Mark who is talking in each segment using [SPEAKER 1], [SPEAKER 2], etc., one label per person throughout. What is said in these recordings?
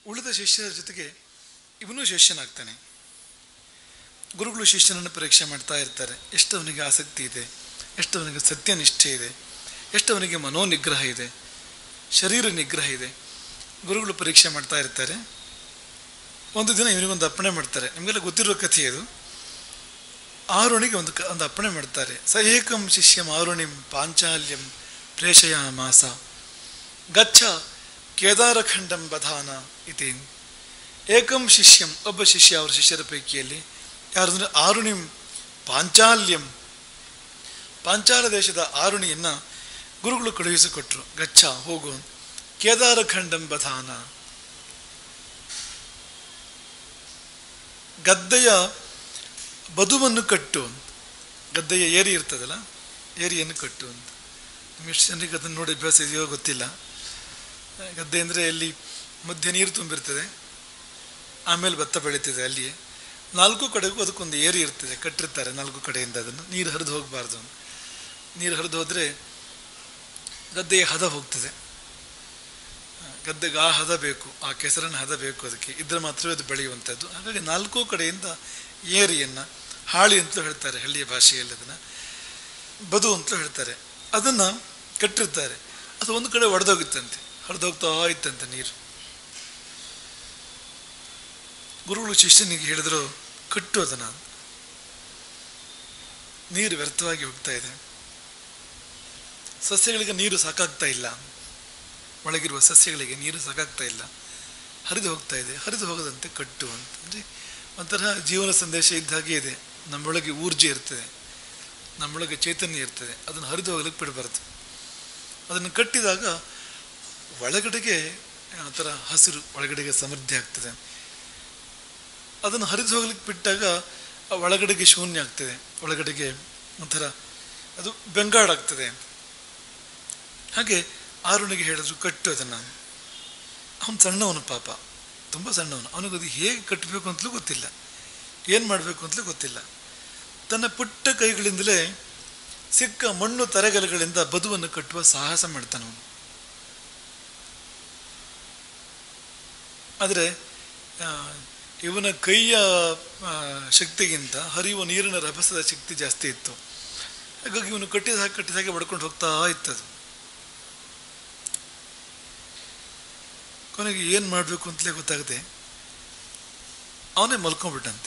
[SPEAKER 1] ಉಳಿದ ಶಿಷ್ಯರ ಜೊತೆಗೆ ಇವನು ಶಿಷ್ಯನಾಗ್ತಾನೆ ಗುರುಗಳು ಶಿಷ್ಯನನ್ನು ಪರೀಕ್ಷೆ ಮಾಡ್ತಾ ಇರ್ತಾರೆ ಎಷ್ಟು ಅವನಿಗೆ ಆಸಕ್ತಿ ಇದೆ ಎಷ್ಟು ಅವನಿಗೆ ಸತ್ಯನಿಷ್ಠೆ ಇದೆ ಎಷ್ಟು ಅವನಿಗೆ ಮನೋನಿಗ್ರಹ ಇದೆ ಶರೀರ ನಿಗ್ರಹ ಇದೆ ಗುರುಗಳು ಪರೀಕ್ಷೆ ಮಾಡ್ತಾ ಇರ್ತಾರೆ ಒಂದು ದಿನ ಇವನಿಗೊಂದು ಅಪ್ಪಣೆ ಮಾಡ್ತಾರೆ ನಿಮಗೆಲ್ಲ ಗೊತ್ತಿರೋ ಕಥೆ ಇದು ಆರುಣಿಗೆ ಒಂದು ಕ- ಒಂದು ಅಪ್ಪಣೆ ಮಾಡ್ತಾರೆ ಸ ಏಕಂ ಶಿಷ್ಯಂ ಆರುಣಿಂ ಪಾಂಚಾಲ್ಯಂ ಪ್ರೇಷಯ ಮಾಸ ಗಚ್ಚ ಕೇದಾರಖಂಡಂ ಬಧಾನ ಇತಿ ಏಕಂ ಶಿಷ್ಯಂ ಒಬ್ಬ ಶಿಷ್ಯ ಅವರ ಶಿಷ್ಯರ ಪೈಕಿಯಲ್ಲಿ ಯಾರಂದ್ರೆ ಆರುಣಿಂ ಪಾಂಚಾಲ್ಯಂ ಪಾಂಚಾಲ ದೇಶದ ಆರುಣಿಯನ್ನ ಗುರುಗಳು ಕಳುಹಿಸಿಕೊಟ್ರು ಗಚ್ಚ ಹೋಗು ಕೇದಾರಖಂಡಂ ಬಧಾನ ಗದ್ದೆಯ ಬದುವನ್ನು ಕಟ್ಟು ಅಂತ ಗದ್ದೆಯ ಏರಿ ಇರ್ತದಲ್ಲ ಏರಿಯನ್ನು ಕಟ್ಟು ಅಂತ ನಿಮ್ಗೆ ಎಷ್ಟು ಜನರಿಗೆ ಅದನ್ನು ನೋಡಿ ಅಭ್ಯಾಸ ಇದೆಯೋ ಗೊತ್ತಿಲ್ಲ ಗದ್ದೆ ಅಂದರೆ ಅಲ್ಲಿ ಮಧ್ಯೆ ನೀರು ತುಂಬಿರ್ತದೆ ಆಮೇಲೆ ಭತ್ತ ಬೆಳೀತದೆ ಅಲ್ಲಿಯೇ ನಾಲ್ಕು ಕಡೆಗೂ ಅದಕ್ಕೊಂದು ಏರಿ ಇರ್ತದೆ ಕಟ್ಟಿರ್ತಾರೆ ನಾಲ್ಕು ಕಡೆಯಿಂದ ಅದನ್ನು ನೀರು ಹರಿದು ಹೋಗಬಾರ್ದು ನೀರು ಹರಿದು ಹೋದರೆ ಗದ್ದೆಯ ಹದ ಹೋಗ್ತದೆ ಗದ್ದೆಗೆ ಆ ಹದ ಬೇಕು ಆ ಕೆಸರನ್ನ ಹದ ಬೇಕು ಅದಕ್ಕೆ ಇದ್ರೆ ಮಾತ್ರವೇ ಅದು ಬೆಳೆಯುವಂಥದ್ದು ಹಾಗಾಗಿ ನಾಲ್ಕು ಕಡೆಯಿಂದ ಏರಿಯನ್ನು ಹಾಳಿ ಅಂತಲೂ ಹೇಳ್ತಾರೆ ಹಳ್ಳಿಯ ಭಾಷೆಯಲ್ಲಿ ಅದನ್ನು ಬದು ಅಂತಲೂ ಹೇಳ್ತಾರೆ ಅದನ್ನು ಕಟ್ಟಿರ್ತಾರೆ ಅದು ಒಂದು ಕಡೆ ಒಡೆದೋಗಿತ್ತಂತೆ ಹರಿದೋಗ್ತಾ ಇತ್ತಂತೆ ನೀರು ಗುರುಗಳು ಶಿಷ್ಯನಿಗೆ ಹೇಳಿದ್ರು ಕಟ್ಟು ಅದನ್ನು ನೀರು ವ್ಯರ್ಥವಾಗಿ ಹೋಗ್ತಾ ಇದೆ ಸಸ್ಯಗಳಿಗೆ ನೀರು ಸಾಕಾಗ್ತಾ ಇಲ್ಲ ಒಳಗಿರುವ ಸಸ್ಯಗಳಿಗೆ ನೀರು ಸಾಕಾಗ್ತಾ ಇಲ್ಲ ಹರಿದು ಹೋಗ್ತಾ ಇದೆ ಹರಿದು ಹೋಗದಂತೆ ಕಟ್ಟು ಅಂತ ಅಂದರೆ ಒಂಥರ ಜೀವನ ಸಂದೇಶ ಇದ್ದ ಹಾಗೆ ಇದೆ ನಮ್ಮೊಳಗೆ ಊರ್ಜೆ ಇರ್ತದೆ ನಮ್ಮೊಳಗೆ ಚೈತನ್ಯ ಇರ್ತದೆ ಅದನ್ನು ಹರಿದು ಹೋಗ್ಲಿಕ್ಕೆ ಬಿಡಬಾರ್ದು ಅದನ್ನು ಕಟ್ಟಿದಾಗ ಒಳಗಡೆಗೆ ಒಂಥರ ಹಸಿರು ಒಳಗಡೆಗೆ ಸಮೃದ್ಧಿ ಆಗ್ತದೆ ಅದನ್ನು ಹರಿದು ಹೋಗ್ಲಿಕ್ಕೆ ಬಿಟ್ಟಾಗ ಆ ಒಳಗಡೆಗೆ ಶೂನ್ಯ ಆಗ್ತದೆ ಒಳಗಡೆಗೆ ಒಂಥರ ಅದು ಬೆಂಗಾಡಾಗ್ತದೆ ಹಾಗೆ ಆರುಣಿಗೆ ಹೇಳಿದ್ರು ಕಟ್ಟು ಅದನ್ನು ಅವನು ಸಣ್ಣವನು ಪಾಪ ತುಂಬ ಸಣ್ಣವನು ಅವನಿಗೆ ಅದು ಹೇಗೆ ಕಟ್ಟಬೇಕು ಅಂತಲೂ ಗೊತ್ತಿಲ್ಲ ಏನು ಮಾಡಬೇಕು ಅಂತಲೂ ಗೊತ್ತಿಲ್ಲ ತನ್ನ ಪುಟ್ಟ ಕೈಗಳಿಂದಲೇ ಸಿಕ್ಕ ಮಣ್ಣು ತರಗಲೆಗಳಿಂದ ಬದುವನ್ನು ಕಟ್ಟುವ ಸಾಹಸ ಮಾಡ್ತಾನವನು ಆದರೆ ಆ, ಇವನ ಕೈಯ ಆ, ಶಕ್ತಿಗಿಂತ ಹರಿಯುವ ನೀರಿನ ರಭಸದ ಶಕ್ತಿ ಜಾಸ್ತಿ ಇತ್ತು ಹಾಗಾಗಿ ಇವನು ಕಟ್ಟಿದ ಹಾಗೆ ಕಟ್ಟಿದ ಹಾಗೆ ಬಡ್ಕೊಂಡು ಹೋಗ್ತಾ ಇತ್ತದು ಕೊನೆಗೆ ಏನು ಮಾಡಬೇಕು ಅಂತಲೇ ಗೊತ್ತಾಗದೆ ಅವನೇ ಮಲ್ಕೊಂಡ್ಬಿಟ್ಟಂತೆ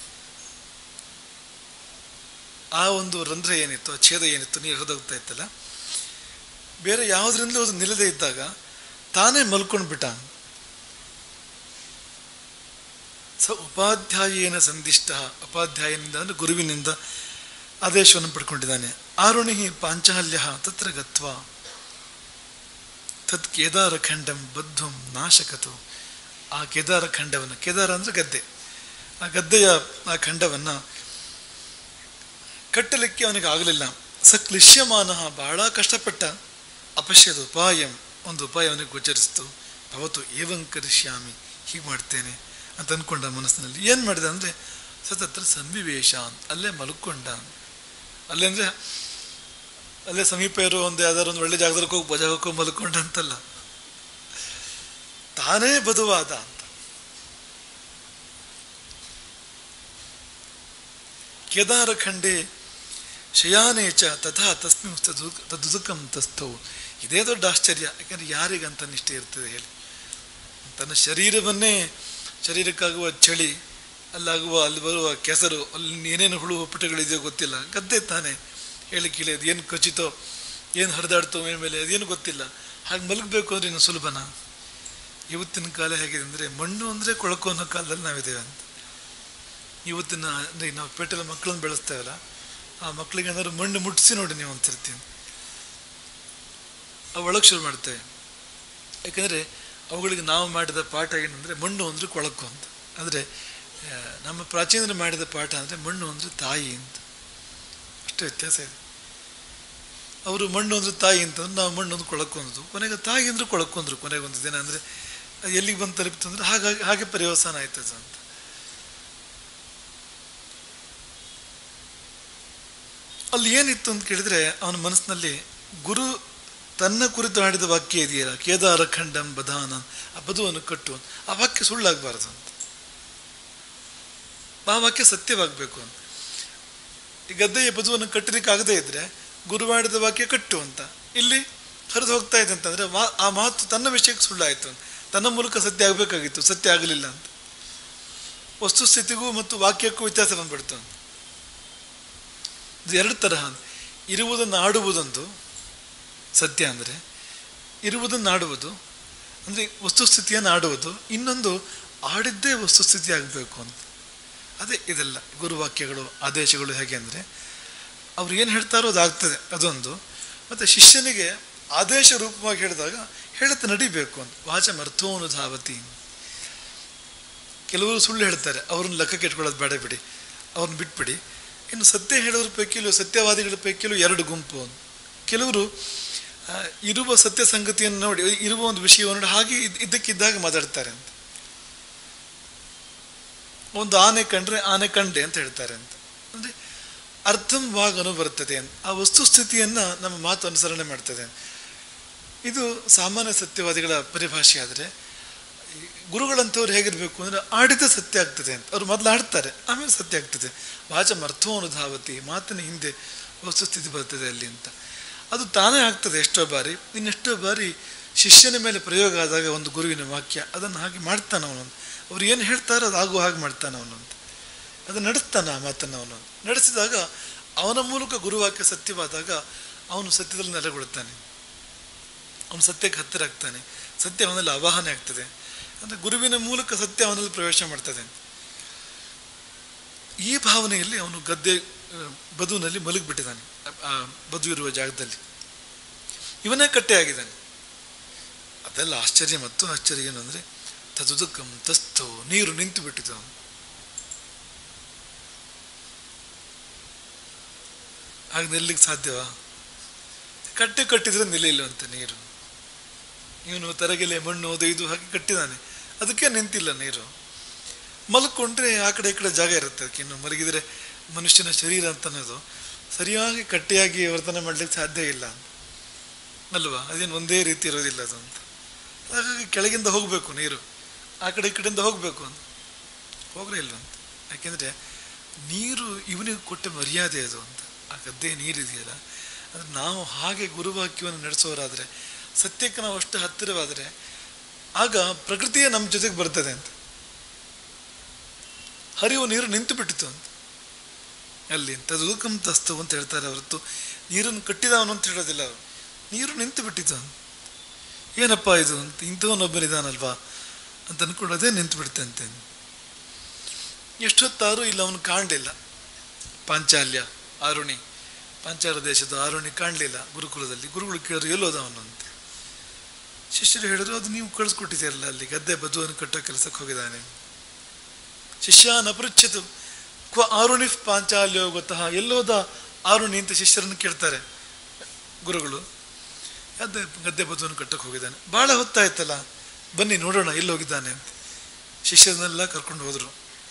[SPEAKER 1] ಆ ಒಂದು ರಂಧ್ರ ಏನಿತ್ತು ಆ ಛೇದ ಏನಿತ್ತು ನೀರು ಹರಿದೋಗ್ತಾ ಇತ್ತಲ್ಲ ಬೇರೆ ಯಾವುದರಿಂದಲೂ ಅದು ನಿಲ್ಲದೆ ಇದ್ದಾಗ ತಾನೇ ಮಲ್ಕೊಂಡ್ಬಿಟ್ಟ ಸ ಉಪಾಧ್ಯಾಯೇನ ಸಂದಿಷ್ಟ ಉಪಾಧ್ಯಾಯನಿಂದ ಅಂದರೆ ಗುರುವಿನಿಂದ ಆದೇಶವನ್ನು ಪಡ್ಕೊಂಡಿದ್ದಾನೆ ಆರುಣಿ ಪಾಂಚಾಲ್ಯ ತತ್ರ ಗತ್ವ ತತ್ ಕೇದಾರಖಂಡಂ ಬದ್ಧಂ ನಾಶಕತು ಆ ಕೇದಾರ ಖಂಡವನ್ನು ಕೇದಾರ ಅಂದರೆ ಗದ್ದೆ ಆ ಗದ್ದೆಯ ಆ ಖಂಡವನ್ನು ಕಟ್ಟಲಿಕ್ಕೆ ಅವನಿಗೆ ಆಗಲಿಲ್ಲ ಸ ಕ್ಲಿಶ್ಯಮಾನ ಬಹಳ ಕಷ್ಟಪಟ್ಟ ಅಪಶ್ಯದ ಉಪಾಯಂ ಒಂದು ಉಪಾಯ ಅವನಿಗೆ ಗೋಚರಿಸಿತು ಭವತು ಏವಂ ಕರಿಷ್ಯಾಮಿ ಹೀಗೆ ಮಾಡ್ತೇನೆ ಅಂತ ಅಂದ್ಕೊಂಡ ಮನಸ್ಸಿನಲ್ಲಿ ಏನು ಮಾಡಿದ ಅಂದರೆ ಸತತ್ರ ಸನ್ನಿವೇಶ ಅಂತ ಅಲ್ಲೇ ಮಲ್ಕೊಂಡ ಅಲ್ಲೇ ಅಂದರೆ ಅಲ್ಲೇ ಸಮೀಪ ಇರೋ ಒಂದು ಯಾವ್ದಾದ್ರು ಒಂದು ಒಳ್ಳೆ ಜಾಗದಲ್ಲಿ ಹೋಗಿ ಬಜಾಗಕ್ಕೆ ಹೋಗಿ ಮಲ್ಕೊಂಡ ಅಂತಲ್ಲ ತಾನೇ ಬದುವಾದ ಅಂತ ಕೇದಾರಖಂಡೆ ಶಯಾನೇ ಚ ತಥಾ ತಸ್ಮಿನ್ ತದು ತದುಕಂ ತಸ್ಥವು ಇದೇ ದೊಡ್ಡ ಆಶ್ಚರ್ಯ ಯಾಕಂದ್ರೆ ಯಾರಿಗಂತ ನಿಷ್ಠೆ ಇರ್ತದೆ ಹೇಳಿ ತನ್ನ ಶರೀರವನ್ನೇ ಶರೀರಕ್ಕಾಗುವ ಚಳಿ ಅಲ್ಲಾಗುವ ಅಲ್ಲಿ ಬರುವ ಕೆಸರು ಅಲ್ಲಿ ಏನೇನು ಹುಳು ಹುಪ್ಪಟಗಳಿದೆಯೋ ಗೊತ್ತಿಲ್ಲ ಗದ್ದೆ ತಾನೆ ಹೇಳಿ ಕೇಳಿ ಅದು ಏನು ಖಚಿತೋ ಏನು ಹರಿದಾಡ್ತೋ ಮೇಲೆ ಮೇಲೆ ಅದೇನು ಗೊತ್ತಿಲ್ಲ ಹಾಗೆ ಮಲಗಬೇಕು ಅಂದ್ರೆ ಇನ್ನು ಸುಲಭನಾ ಇವತ್ತಿನ ಕಾಲ ಹೇಗಿದೆ ಅಂದರೆ ಮಣ್ಣು ಅಂದರೆ ಕೊಳಕು ಅನ್ನೋ ಕಾಲದಲ್ಲಿ ನಾವಿದ್ದೇವೆ ಅಂತ ಇವತ್ತಿನ ಅಂದರೆ ನಾವು ಪೇಟೆಲ್ಲ ಮಕ್ಕಳನ್ನ ಬೆಳೆಸ್ತೇವಲ್ಲ ಆ ಮಕ್ಕಳಿಗೆ ಏನಾದ್ರು ಮಣ್ಣು ಮುಟ್ಟಿಸಿ ನೋಡಿ ನೀವು ಒಂದ್ಸರ್ತಿ ಅವು ಒಳಗೆ ಶುರು ಮಾಡ್ತೇವೆ ಯಾಕಂದರೆ ಅವುಗಳಿಗೆ ನಾವು ಮಾಡಿದ ಪಾಠ ಏನಂದರೆ ಮಣ್ಣು ಅಂದರೆ ಕೊಳಕು ಅಂತ ಅಂದರೆ ಆ, ನಮ್ಮ ಪ್ರಾಚೀನರು ಮಾಡಿದ ಪಾಠ ಅಂದರೆ ಮಣ್ಣು ಅಂದರೆ ತಾಯಿ ಅಂತ ಅಷ್ಟು ವ್ಯತ್ಯಾಸ ಇದೆ ಅವರು ಮಣ್ಣು ಅಂದರೆ ತಾಯಿ ಅಂತಂದ್ರೆ ನಾವು ಮಣ್ಣು ಅಂದ್ರೆ ಕೊಳಕು ಅಂದ್ರು ಕೊನೆಗೆ ತಾಯಿ ಅಂದ್ರೆ ಕೊಳಕು ಅಂದ್ರು ಕೊನೆಗೆ ಒಂದು ದಿನ ಅಂದರೆ ಎಲ್ಲಿಗೆ ಬಂದು ತಲುಪಿತು ಅಂದರೆ ಹಾಗಾಗಿ ಹಾಗೆ ಪರ್ಯವಸಾನ ಆಯ್ತು ಅದು ಅಂತ ಅಲ್ಲಿ ಏನಿತ್ತು ಅಂತ ಕೇಳಿದ್ರೆ ಅವನ ಮನಸ್ಸಿನಲ್ಲಿ ಗುರು ತನ್ನ ಕುರಿತು ಆಡಿದ ವಾಕ್ಯ ಇದೆಯಲ್ಲ ಕೇದಾರ ಖಂಡಂ ಬಧಾನ ಆ ಬದುವನ್ನು ಕಟ್ಟು ಅಂತ. ಆ ವಾಕ್ಯ ಸುಳ್ಳಾಗಬಾರದು ಅಂತ ಆ ವಾಕ್ಯ ಸತ್ಯವಾಗಬೇಕು ಅಂತ ಈ ಗದ್ದೆಯ ಬದುವನ್ನು ಕಟ್ಟಲಿಕ್ಕೆ ಆಗದೇ ಇದ್ರೆ ಗುರುವಾಡಿದ ವಾಕ್ಯ ಕಟ್ಟು ಅಂತ ಇಲ್ಲಿ ಹರಿದು ಹೋಗ್ತಾ ಇದೆ ಅಂತಂದ್ರೆ ವಾ- ಆ ಮಾತು ತನ್ನ ವಿಷಯಕ್ಕೆ ಸುಳ್ಳಾಯಿತು ಅಂತ. ತನ್ನ ಮೂಲಕ ಸತ್ಯ ಆಗಬೇಕಾಗಿತ್ತು ಸತ್ಯ ಆಗಲಿಲ್ಲ ಅಂತ ವಸ್ತುಸ್ಥಿತಿಗೂ ಮತ್ತು ವಾಕ್ಯಕ್ಕೂ ವ್ಯತ್ಯಾಸ ಬಂದ್ಬಿಡ್ತು ಅಂತ ಇದು ಎರಡು ತರಹ ಇರುವುದನ್ನು ಆಡುವುದೊಂದು ಸತ್ಯ ಅಂದರೆ ಇರುವುದನ್ನು ಆಡುವುದು ಅಂದರೆ ವಸ್ತುಸ್ಥಿತಿಯನ್ನು ಆಡುವುದು ಇನ್ನೊಂದು ಆಡಿದ್ದೇ ವಸ್ತುಸ್ಥಿತಿ ಆಗಬೇಕು ಅಂತ ಅದೇ ಇದೆಲ್ಲ ಗುರುವಾಕ್ಯಗಳು ಆದೇಶಗಳು ಹೇಗೆ ಅಂದರೆ ಅವ್ರು ಏನು ಹೇಳ್ತಾರೋ ಅದಾಗ್ತದೆ ಅದೊಂದು ಮತ್ತು ಶಿಷ್ಯನಿಗೆ ಆದೇಶ ರೂಪವಾಗಿ ಹೇಳಿದಾಗ ಹೇಳುತ್ತೆ ನಡಿಬೇಕು ಅಂತ ವಾಚಮರ್ಥೋನುಧಾವತಿ ಕೆಲವರು ಸುಳ್ಳು ಹೇಳ್ತಾರೆ ಅವ್ರನ್ನ ಲೆಕ್ಕಕ್ಕೆ ಇಟ್ಕೊಳ್ಳೋದು ಬೇಡ ಬಿಡಿ ಅವ್ರನ್ನ ಬಿಟ್ಬಿಡಿ ಇನ್ನು ಸತ್ಯ ಹೇಳೋದ್ರ ಪೈಕಿಲೂ ಸತ್ಯವಾದಿಗಳ ಪೈಕಿಲೂ ಎರಡು ಗುಂಪು ಅಂತ. ಕೆಲವರು ಆ, ಇರುವ ಸತ್ಯ ಸಂಗತಿಯನ್ನು ನೋಡಿ ಇರುವ ಒಂದು ವಿಷಯವನ್ನು ನೋಡಿ ಹಾಗೆ ಇದ್- ಇದ್ದಕ್ಕಿದ್ದಾಗ ಮಾತಾಡ್ತಾರೆ ಅಂತ ಒಂದು ಆನೆ ಕಂಡ್ರೆ ಆನೆ ಕಂಡೆ ಅಂತ ಹೇಳ್ತಾರೆ ಅಂತ ಅಂದರೆ ಅರ್ಥವಾಗನು ಬರ್ತದೆ ಅಂತ ಆ ವಸ್ತುಸ್ಥಿತಿಯನ್ನು ನಮ್ಮ ಮಾತು ಅನುಸರಣೆ ಮಾಡ್ತದೆ ಇದು ಸಾಮಾನ್ಯ ಸತ್ಯವಾದಿಗಳ ಪರಿಭಾಷೆ ಆದರೆ ಈ ಗುರುಗಳಂಥವ್ರು ಹೇಗಿರಬೇಕು ಅಂದರೆ ಆಡಿದ ಸತ್ಯ ಆಗ್ತದೆ ಅಂತ ಅವ್ರು ಮೊದಲು ಆಡ್ತಾರೆ ಆಮೇಲೆ ಸತ್ಯ ಆಗ್ತದೆ ವಾಚಂ ಅರ್ಥವನುಧಾವತಿ ಮಾತಿನ ಹಿಂದೆ ವಸ್ತುಸ್ಥಿತಿ ಬರ್ತದೆ ಅಲ್ಲಿ ಅಂತ ಅದು ತಾನೇ ಆಗ್ತದೆ ಎಷ್ಟೋ ಬಾರಿ ಇನ್ನೆಷ್ಟೋ ಬಾರಿ ಶಿಷ್ಯನ ಮೇಲೆ ಪ್ರಯೋಗ ಆದಾಗ ಒಂದು ಗುರುವಿನ ವಾಕ್ಯ ಅದನ್ನು ಹಾಗೆ ಮಾಡ್ತಾನೆ ಅವನು ಅವ್ರು ಏನು ಹೇಳ್ತಾರೋ ಅದು ಆಗುವ ಹಾಗೆ ಮಾಡ್ತಾನೆ ಅವನು ಅಂತ ಅದು ನಡೆಸ್ತಾನೆ ಆ ಮಾತನ್ನು ಅವನು ನಡೆಸಿದಾಗ ಅವನ ಮೂಲಕ ಗುರುವಾಕ್ಯ ಸತ್ಯವಾದಾಗ ಅವನು ಸತ್ಯದಲ್ಲಿ ನೆಲೆಗೊಳ್ತಾನೆ ಅವನು ಸತ್ಯಕ್ಕೆ ಹತ್ತಿರ ಆಗ್ತಾನೆ ಸತ್ಯ ಅವನಲ್ಲಿ ಆವಾಹನೆ ಆಗ್ತದೆ ಅಂದರೆ ಗುರುವಿನ ಮೂಲಕ ಸತ್ಯ ಅವನಲ್ಲಿ ಪ್ರವೇಶ ಮಾಡ್ತದೆ ಈ ಭಾವನೆಯಲ್ಲಿ ಅವನು ಗದ್ದೆ ಆ, ಬದುವಿನಲ್ಲಿ ಮಲಗಿಬಿಟ್ಟಿದ್ದಾನೆ ಆ ಬದು ಇರುವ ಜಾಗದಲ್ಲಿ ಇವನೇ ಕಟ್ಟೆ ಆಗಿದ್ದಾನೆ ಅದೆಲ್ಲ ಆಶ್ಚರ್ಯ ಮತ್ತು ಆಶ್ಚರ್ಯ ಏನು ಅಂದರೆ ತದುದಕ್ಕಂ ತಸ್ತೋ ನೀರು ನಿಂತು ಬಿಟ್ಟಿತು ಅವನು ಆಗ ನಿಲ್ಲಿಕ್ಕೆ ಸಾಧ್ಯವಾ ಕಟ್ಟೆ ಕಟ್ಟಿದ್ರೆ ನಿಲ್ಲಿಲ್ಲವಂತೆ ನೀರು ಇವನು ತರಗೆಲೆ ಮಣ್ಣು ಒದೆಯ್ದು ಹಾಗೆ ಕಟ್ಟಿದ್ದಾನೆ ಅದಕ್ಕೆ ನಿಂತಿಲ್ಲ ನೀರು ಮಲ್ಕೊಂಡ್ರೆ ಆ ಕಡೆ ಈ ಕಡೆ ಜಾಗ ಇರುತ್ತೆ ಅದಕ್ಕೆ ಇನ್ನು ಮಲಗಿದರೆ ಮನುಷ್ಯನ ಶರೀರ ಅಂತ ಅನ್ನೋದು ಸರಿಯಾಗಿ ಕಟ್ಟೆಯಾಗಿ ವರ್ತನೆ ಮಾಡ್ಲಿಕ್ಕೆ ಸಾಧ್ಯ ಇಲ್ಲ ಅಲ್ವಾ ಅದೇನು ಒಂದೇ ರೀತಿ ಇರೋದಿಲ್ಲ ಅದು ಅಂತ ಹಾಗಾಗಿ ಕೆಳಗಿಂದ ಹೋಗಬೇಕು ನೀರು ಆ ಕಡೆ ಈ ಕಡೆಯಿಂದ ಹೋಗಬೇಕು ಅಂತ ಹೋಗ್ಲೇ ಇಲ್ವಂತ ಯಾಕೆಂದರೆ ನೀರು ಇವನಿಗೆ ಕೊಟ್ಟ ಮರ್ಯಾದೆ ಅದು ಅಂತ ಆ ಗದ್ದೆ ನೀರಿದೆಯಲ್ಲ ಅಂದರೆ ನಾವು ಹಾಗೆ ಗುರುವಾಕ್ಯವನ್ನು ನಡೆಸೋರಾದರೆ ಸತ್ಯಕ್ಕೆ ನಾವು ಅಷ್ಟು ಹತ್ತಿರವಾದರೆ ಆಗ ಪ್ರಕೃತಿಯೇ ನಮ್ಮ ಜೊತೆಗೆ ಬರ್ತದೆ ಅಂತ ಹರಿಯುವ ನೀರು ನಿಂತು ಬಿಟ್ಟಿತು ಅಂತ ಅಲ್ಲಿ ತದುಕಂ ತಸ್ತು ಅಂತ ಹೇಳ್ತಾರೆ ಹೊರತು ನೀರನ್ನು ಕಟ್ಟಿದವನು ಅಂತ ಹೇಳೋದಿಲ್ಲ ಅವರು ನೀರು ನಿಂತು ಬಿಟ್ಟಿತು ಅಂತ ಏನಪ್ಪ ಇದು ಅಂತ ಇಂಥವನೊಬ್ಬನಿದಾನಲ್ವಾ ಅಂತ ಅನ್ಕೊಳ್ಳೋದೇ ನಿಂತು ಬಿಡ್ತಂತೆ ಎಷ್ಟೊತ್ತಾರು ಇಲ್ಲ ಅವನು ಕಾಣಲಿಲ್ಲ ಪಾಂಚಾಲ್ಯ ಆರುಣಿ ಪಾಂಚಾಲ ದೇಶದ ಆರುಣಿ ಕಾಣಲಿಲ್ಲ ಗುರುಕುಲದಲ್ಲಿ ಗುರುಗಳು ಕೇಳಿದ್ರು ಎಲ್ಲೋದ ಅವನು ಅಂತ ಶಿಷ್ಯರು ಹೇಳಿದ್ರು ಅದು ನೀವು ಕಳಿಸ್ಕೊಟ್ಟಿದ್ದೀರಲ್ಲ ಅಲ್ಲಿ ಗದ್ದೆ ಬದುವನ್ನು ಕಟ್ಟೋ ಕೆಲಸಕ್ಕೆ ಹೋಗಿದ್ದಾನೆ ಶಿಷ್ಯನ ಅಪರಿಚ್ಛಿತು ಕ್ವ ಆರುಣಿ ಪಾಂಚಾಲ್ಯೋ ಗೊತ್ತಾ ಎಲ್ಲೋದ ಆರುಣಿ ಅಂತ ಶಿಷ್ಯರನ್ನು ಕೇಳ್ತಾರೆ ಗುರುಗಳು ಗದ್ದೆ ಗದ್ದೆ ಬದುವನ್ನು ಕಟ್ಟಕ್ಕೆ ಹೋಗಿದ್ದಾನೆ ಭಾಳ ಹೊತ್ತಾಯ್ತಲ್ಲ ಬನ್ನಿ ನೋಡೋಣ ಎಲ್ಲಿ ಹೋಗಿದ್ದಾನೆ ಅಂತ ಶಿಷ್ಯರನ್ನೆಲ್ಲ ಕರ್ಕೊಂಡು ಹೋದರು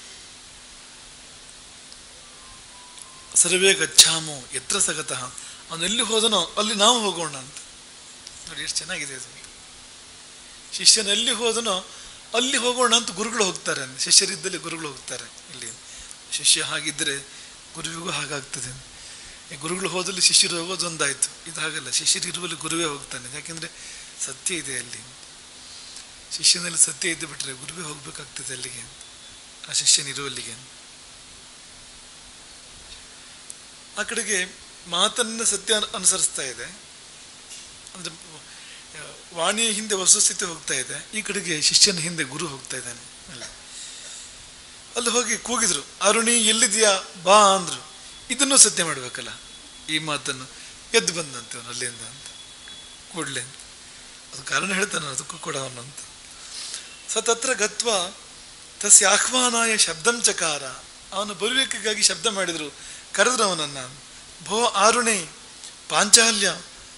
[SPEAKER 1] ಸರ್ವೇ ಗಚ್ಚಾಮು ಎತ್ರ ಸಗತಃ ಅವನು ಎಲ್ಲಿ ಹೋದನೋ ಅಲ್ಲಿ ನಾವು ಹೋಗೋಣ ಅಂತ ನೋಡಿ ಎಷ್ಟು ಚೆನ್ನಾಗಿದೆ ಅದು ಶಿಷ್ಯನ ಎಲ್ಲಿ ಹೋದನೋ ಅಲ್ಲಿ ಹೋಗೋಣ ಅಂತ ಗುರುಗಳು ಹೋಗ್ತಾರೆ ಶಿಷ್ಯರಿದ್ದಲ್ಲಿ ಗುರುಗಳು ಹೋಗ್ತಾರೆ ಇಲ್ಲಿ ಶಿಷ್ಯ ಹಾಗಿದ್ದರೆ ಗುರುವಿಗೂ ಹಾಗಾಗ್ತದೆ ಈ ಗುರುಗಳು ಹೋದಲ್ಲಿ ಶಿಷ್ಯರು ಹೋಗೋದು ಒಂದಾಯ್ತು ಇದು ಹಾಗಲ್ಲ ಶಿಷ್ಯರು ಇರುವಲ್ಲಿ ಗುರುವೇ ಹೋಗ್ತಾನೆ ಯಾಕೆಂದ್ರೆ ಸತ್ಯ ಇದೆ ಅಲ್ಲಿ ಶಿಷ್ಯನಲ್ಲಿ ಸತ್ಯ ಇದ್ದು ಬಿಟ್ರೆ ಗುರುವೇ ಹೋಗ್ಬೇಕಾಗ್ತದೆ ಅಲ್ಲಿಗೆ ಆ ಶಿಷ್ಯನಿರುವಲ್ಲಿಗೆ ಆ ಕಡೆಗೆ ಮಾತನ್ನ ಸತ್ಯ ಅನು- ಅನುಸರಿಸ್ತಾ ಇದೆ ಅಂದ್ರೆ ಆ, ವಾಣಿಯ ಹಿಂದೆ ವಸ್ತುಸ್ಥಿತಿ ಹೋಗ್ತಾ ಇದೆ ಈ ಕಡೆಗೆ ಶಿಷ್ಯನ ಹಿಂದೆ ಗುರು ಹೋಗ್ತಾ ಇದ್ದಾನೆ ಅಲ್ಲಿ ಅಲ್ಲಿ ಹೋಗಿ ಕೂಗಿದ್ರು ಅರುಣಿ ಎಲ್ಲಿದ್ಯಾ ಬಾ ಅಂದ್ರು ಇದನ್ನು ಸತ್ಯ ಮಾಡ್ಬೇಕಲ್ಲ ಈ ಮಾತನ್ನು ಎದ್ದು ಬಂದಂತೆ ಅವನು ಅಲ್ಲಿಂದ ಅಂತ ಕೂಡ್ಲೆ ಅಂತ ಅದು ಕಾರಣ ಹೇಳ್ತಾನೆ ಅದಕ್ಕೂ ಕೂಡ ಅವನು ಅಂತ ಸ ತತ್ರ ಗತ್ವ ತಸ್ಯ ಆಹ್ವಾನಾಯ ಶಬ್ದಂ ಚಕಾರ ಅವನ ಬರುವಿಕೆಗಾಗಿ ಶಬ್ದ ಮಾಡಿದ್ರು ಕರೆದ್ರು ಅವನನ್ನ ಭೋ ಆರುಣಿ ಪಾಂಚಾಲ್ಯ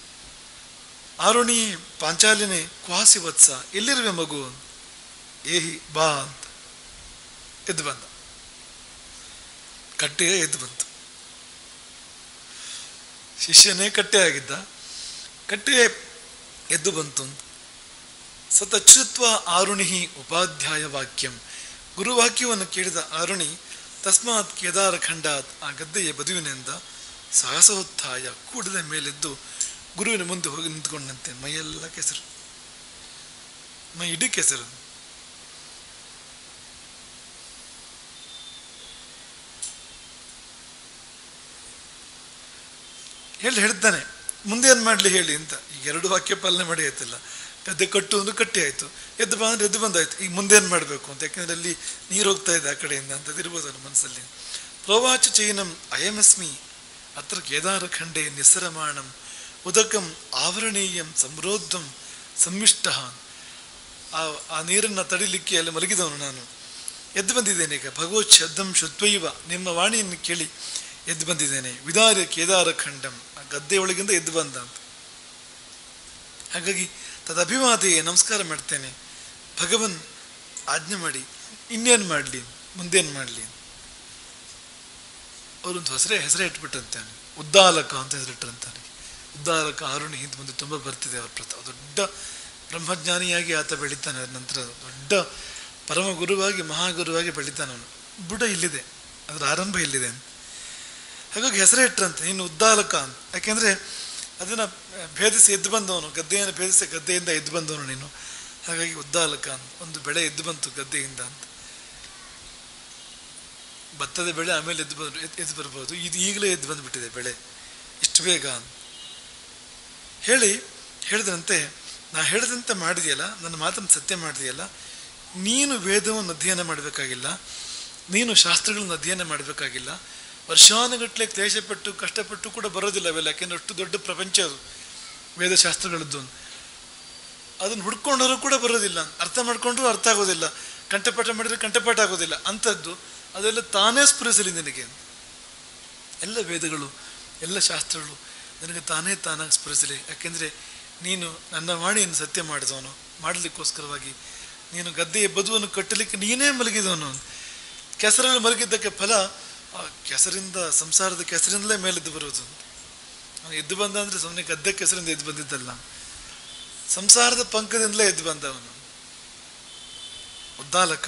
[SPEAKER 1] ಆರುಣಿ ಪಾಂಚಾಲ್ಯನೇ ಕ್ವಾಸಿ ವತ್ಸ ಎಲ್ಲಿರುವೆ ಮಗು ಏಹಿ ಬಾ ಅಂತ ಎದ್ದು ಬಂದ ಕಟ್ಟೆಯೇ ಎದ್ದು ಬಂತು ಶಿಷ್ಯನೇ ಕಟ್ಟೆ ಆಗಿದ್ದ ಕಟ್ಟೆ ಎದ್ದು ಬಂತು ಸತಚ್ಯುತ್ವ ಆರುಣಿ ಉಪಾಧ್ಯಾಯ ವಾಕ್ಯಂ ಗುರುವಾಕ್ಯವನ್ನು ಕೇಳಿದ ಆರುಣಿ ತಸ್ಮಾತ್ ಕೇದಾರ ಖಂಡಾತ್ ಆ ಗದ್ದೆಯ ಬದುವಿನಿಂದ ಸಾಹಸೋತ್ಥಾಯ ಕೂಡದ ಮೇಲೆದ್ದು ಗುರುವಿನ ಮುಂದೆ ಹೋಗಿ ನಿಂತ್ಕೊಂಡಂತೆ ಮೈಯೆಲ್ಲ ಕೆಸರು ಮೈ ಇಡೀ ಕೆಸರು ಹೇಳಿ ಹೇಳ್ತಾನೆ ಮುಂದೆ ಏನು ಮಾಡಲಿ ಹೇಳಿ ಅಂತ ಈಗ ಎರಡು ವಾಕ್ಯ ಪಾಲನೆ ಮಾಡಿ ಆಯ್ತಲ್ಲ ಗದ್ದೆ ಕಟ್ಟು ಅಂದ್ರೆ ಕಟ್ಟಿ ಆಯ್ತು ಎದ್ದು ಬಾ ಅಂದ್ರೆ ಎದ್ದು ಬಂದಾಯ್ತು ಈಗ ಮುಂದೆ ಏನು ಮಾಡಬೇಕು ಅಂತ ಯಾಕಂದ್ರೆ ಅಲ್ಲಿ ನೀರು ಹೋಗ್ತಾ ಇದೆ ಆ ಕಡೆಯಿಂದ ಅಂತ ಇರ್ಬೋದು ಅವ್ರ ಮನಸ್ಸಲ್ಲಿ ಪ್ರೋವಾಚ ಚೈನಂ ಅಯಮಸ್ಮಿ ಅತ್ರ ಕೇದಾರ ಖಂಡೆ ನಿಸ್ಸರಮಾಣಂ ಉದಕಂ ಆವರಣೀಯಂ ಸಮೃದ್ಧಂ ಸಮ್ಮಿಷ್ಟ ಆ ಆ ನೀರನ್ನು ತಡಿಲಿಕ್ಕೆ ಅಲ್ಲಿ ಮಲಗಿದವನು ನಾನು ಎದ್ದು ಬಂದಿದ್ದೇನೆ ಈಗ ಭಗವತ್ ಶಬ್ದಂ ಶುದ್ವೈವ ನಿಮ್ಮ ವಾಣಿಯನ್ನು ಕೇಳಿ ಎದ್ದು ಬಂದಿದ್ದೇನೆ ವಿದಾರ್ಯ ಕೇದಾರ ಖಂಡಂ ಆ ಗದ್ದೆಯೊಳಗಿಂದ ಎದ್ದು ಬಂದ ಅಂತ ಹಾಗಾಗಿ ತದಭಿವಾದಿಯೇ ನಮಸ್ಕಾರ ಮಾಡ್ತೇನೆ ಭಗವನ್ ಆಜ್ಞೆ ಮಾಡಿ ಇನ್ನೇನು ಮಾಡಲಿ ಮುಂದೇನು ಮಾಡಲಿ ಅವರೊಂದು ಹೆಸರೇ ಹೆಸರೇ ಇಟ್ಬಿಟ್ಟಂತಾನೆ ಉದ್ದಾಲಕ ಅಂತ ಹೆಸರಿಟ್ಟರಂತಾನೆ ಉದ್ದಾಲಕ ಆರುಣಿ ಹಿಂದೆ ಮುಂದೆ ತುಂಬ ಬರ್ತಿದೆ ಅವ್ರ ಪ್ರತ ದೊಡ್ಡ ಬ್ರಹ್ಮಜ್ಞಾನಿಯಾಗಿ ಆತ ಬೆಳಿತಾನೆ ಅದ್ರ ನಂತರ ದೊಡ್ಡ ಪರಮ ಗುರುವಾಗಿ ಮಹಾಗುರುವಾಗಿ ಬೆಳಿತಾನೆ ಅವನು ಬುಡ ಇಲ್ಲಿದೆ ಅದರ ಆರಂಭ ಇಲ್ಲಿದೆ ಅಂತ ಹಾಗಾಗಿ ಹೆಸರೇ ಇಟ್ರಂತೆ ನೀನು ಉದ್ದಾಲಕ ಅಂತ ಯಾಕೆಂದ್ರೆ ಅದನ್ನ ಭೇದಿಸಿ ಎದ್ದು ಬಂದವನು ಗದ್ದೆಯನ್ನು ಭೇದಿಸಿ ಗದ್ದೆಯಿಂದ ಎದ್ದು ಬಂದವನು ನೀನು ಹಾಗಾಗಿ ಉದ್ದಾಲಕ ಅಂತ ಒಂದು ಬೆಳೆ ಎದ್ದು ಬಂತು ಗದ್ದೆಯಿಂದ ಅಂತ ಭತ್ತದ ಬೆಳೆ ಆಮೇಲೆ ಎದ್ದು ಬಂದು ಎದ್ದು ಬರ್ಬೋದು ಇದು ಈಗಲೇ ಎದ್ದು ಬಂದುಬಿಟ್ಟಿದೆ ಬೆಳೆ ಇಷ್ಟು ಬೇಗ ಅಂತ ಹೇಳಿ ಹೇಳಿದಂತೆ ನಾ ಹೇಳಿದಂತೆ ಮಾಡಿದೆಯಲ್ಲ ನನ್ನ ಮಾತನ್ನು ಸತ್ಯ ಮಾಡಿದೆಯಲ್ಲ ನೀನು ವೇದವನ್ನು ಅಧ್ಯಯನ ಮಾಡಬೇಕಾಗಿಲ್ಲ ನೀನು ಶಾಸ್ತ್ರಗಳನ್ನು ಅಧ್ಯಯನ ಮಾಡಬೇಕಾಗಿಲ್ಲ ವರ್ಷಾನುಗಟ್ಟಲೆ ಕ್ಲೇಶಪಟ್ಟು ಕಷ್ಟಪಟ್ಟು ಕೂಡ ಬರೋದಿಲ್ಲ ಅವೆಲ್ಲ ಯಾಕೆಂದ್ರೆ ಅಷ್ಟು ದೊಡ್ಡ ಪ್ರಪಂಚ ಅದು ವೇದಶಾಸ್ತ್ರಗಳದ್ದು ಅದನ್ನು ಹುಡ್ಕೊಂಡರೂ ಕೂಡ ಬರೋದಿಲ್ಲ ಅರ್ಥ ಮಾಡ್ಕೊಂಡ್ರೂ ಅರ್ಥ ಆಗೋದಿಲ್ಲ ಕಂಠಪಾಠ ಮಾಡಿದ್ರೆ ಕಂಠಪಾಠ ಆಗೋದಿಲ್ಲ ಅಂಥದ್ದು ಅದೆಲ್ಲ ತಾನೇ ಸ್ಫುರಿಸಲಿ ನಿನಗೆ ಎಲ್ಲ ವೇದಗಳು ಎಲ್ಲ ಶಾಸ್ತ್ರಗಳು ನಿನಗೆ ತಾನೇ ತಾನಾಗಿ ಸ್ಫುರಿಸಲಿ ಯಾಕೆಂದರೆ ನೀನು ನನ್ನ ವಾಣಿಯನ್ನು ಸತ್ಯ ಮಾಡಿದವನು ಮಾಡಲಿಕ್ಕೋಸ್ಕರವಾಗಿ ನೀನು ಗದ್ದೆಯ ಬದುವನ್ನು ಕಟ್ಟಲಿಕ್ಕೆ ನೀನೇ ಮಲಗಿದವನು ಕೆಸರಲ್ಲಿ ಮಲಗಿದ್ದಕ್ಕೆ ಫಲ ಆ ಕೆಸರಿಂದ ಸಂಸಾರದ ಕೆಸರಿಂದಲೇ ಮೇಲೆದ್ದು ಬರೋದು ಅವನು ಎದ್ದು ಬಂದ ಅಂದರೆ ಸುಮ್ಮನೆ ಗದ್ದೆ ಕೆಸರಿಂದ ಎದ್ದು ಬಂದಿದ್ದಲ್ಲ ಸಂಸಾರದ ಪಂಕದಿಂದಲೇ ಎದ್ದು ಬಂದವನು ಉದ್ದಾಲಕ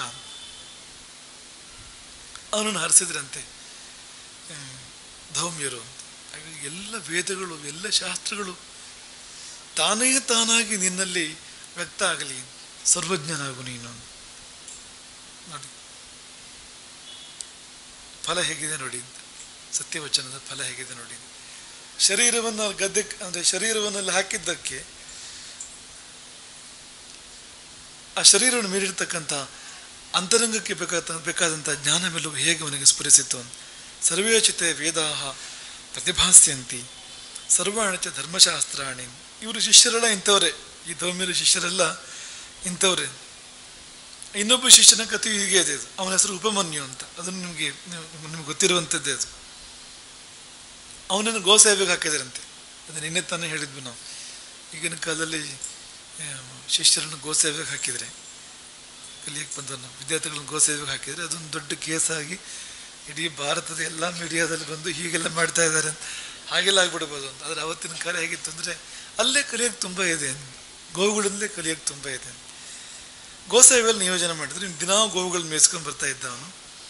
[SPEAKER 1] ಅವನನ್ನು ಹರಿಸಿದ್ರಂತೆ ಹ್ಮ್, ಧೌಮ್ಯರು ಹಾಗಾಗಿ ಎಲ್ಲ ವೇದಗಳು ಎಲ್ಲ ಶಾಸ್ತ್ರಗಳು ತಾನೇ ತಾನಾಗಿ ನಿನ್ನಲ್ಲಿ ವ್ಯಕ್ತ ಆಗಲಿ ಸರ್ವಜ್ಞನಾಗು ನೀನು ನೋಡಿ ಫಲ ಹೇಗಿದೆ ನೋಡಿ ಅಂತ ಸತ್ಯವಚನದ ಫಲ ಹೇಗಿದೆ ನೋಡಿ ಶರೀರವನ್ನು ಗದ್ದೆ ಅಂದರೆ ಶರೀರವನ್ನಲ್ಲಿ ಹಾಕಿದ್ದಕ್ಕೆ ಆ ಶರೀರವನ್ನು ಮೀರಿರ್ತಕ್ಕಂಥ ಅಂತರಂಗಕ್ಕೆ ಬೇಕಾದ ಬೇಕಾದಂಥ ಜ್ಞಾನವೆಲ್ಲವೂ ಹೇಗೆ ಅವನಿಗೆ ಸ್ಫುರಿಸಿತು ಸರ್ವೇಚಿತೆ ವೇದಾಹ ಪ್ರತಿಭಾಸ್ಯಂತಿ ಸರ್ವಾಣಿ ಚ ಧರ್ಮಶಾಸ್ತ್ರಾಣಿ ಇವರು ಶಿಷ್ಯರೆಲ್ಲ ಇಂಥವ್ರೆ ಈ ಧೌಮ್ಯರ ಶಿಷ್ಯರೆಲ್ಲ ಇಂಥವ್ರೆ ಇನ್ನೊಬ್ಬ ಶಿಷ್ಯನ ಕಥೆಯು ಹೀಗೆ ಇದೆ ಅದು ಅವನ ಹೆಸರು ಉಪಮನ್ಯು ಅಂತ ಅದನ್ನು ನಿಮಗೆ ನಿಮ್ಗೆ ಗೊತ್ತಿರುವಂಥದ್ದೇ ಅದು ಅವನನ್ನು ಗೋಸಾಹೇಬಿಗೆ ಹಾಕಿದ್ರಂತೆ ಅದು ನಿನ್ನೆ ತಾನೇ ಹೇಳಿದ್ವಿ ನಾವು ಈಗಿನ ಕಾಲದಲ್ಲಿ ಆ, ಶಿಷ್ಯರನ್ನು ಗೋಸೇವೆಗೆ ಹಾಕಿದರೆ ಕಲಿಯಕ್ಕೆ ಬಂದನ್ನು ವಿದ್ಯಾರ್ಥಿಗಳನ್ನು ಗೋಸೇವೆಗೆ ಹಾಕಿದರೆ ಅದೊಂದು ದೊಡ್ಡ ಕೇಸಾಗಿ ಇಡೀ ಭಾರತದ ಎಲ್ಲ ಮೀಡಿಯಾದಲ್ಲಿ ಬಂದು ಹೀಗೆಲ್ಲ ಮಾಡ್ತಾ ಇದ್ದಾರೆ ಅಂತ ಹಾಗೆಲ್ಲ ಆಗ್ಬಿಡ್ಬೋದು ಅಂತ ಆದರೆ ಅವತ್ತಿನ ಕಾಲ ಹೇಗಿತ್ತು ಅಂದರೆ ಅಲ್ಲೇ ಕಲಿಯೋಕ್ಕೆ ತುಂಬ ಇದೆ ಗೋವುಗಳಿಂದಲೇ ಕಲಿಯೋಕ್ಕೆ ತುಂಬ ಇದೆ ಗೋಸೇವೆಯಲ್ಲಿ ನಿಯೋಜನೆ ಮಾಡಿದ್ರು ಇನ್ನು ದಿನಾ ಗೋವುಗಳನ್ನ ಮೇಯಿಸ್ಕೊಂಡು ಬರ್ತಾ ಇದ್ದ ಅವನು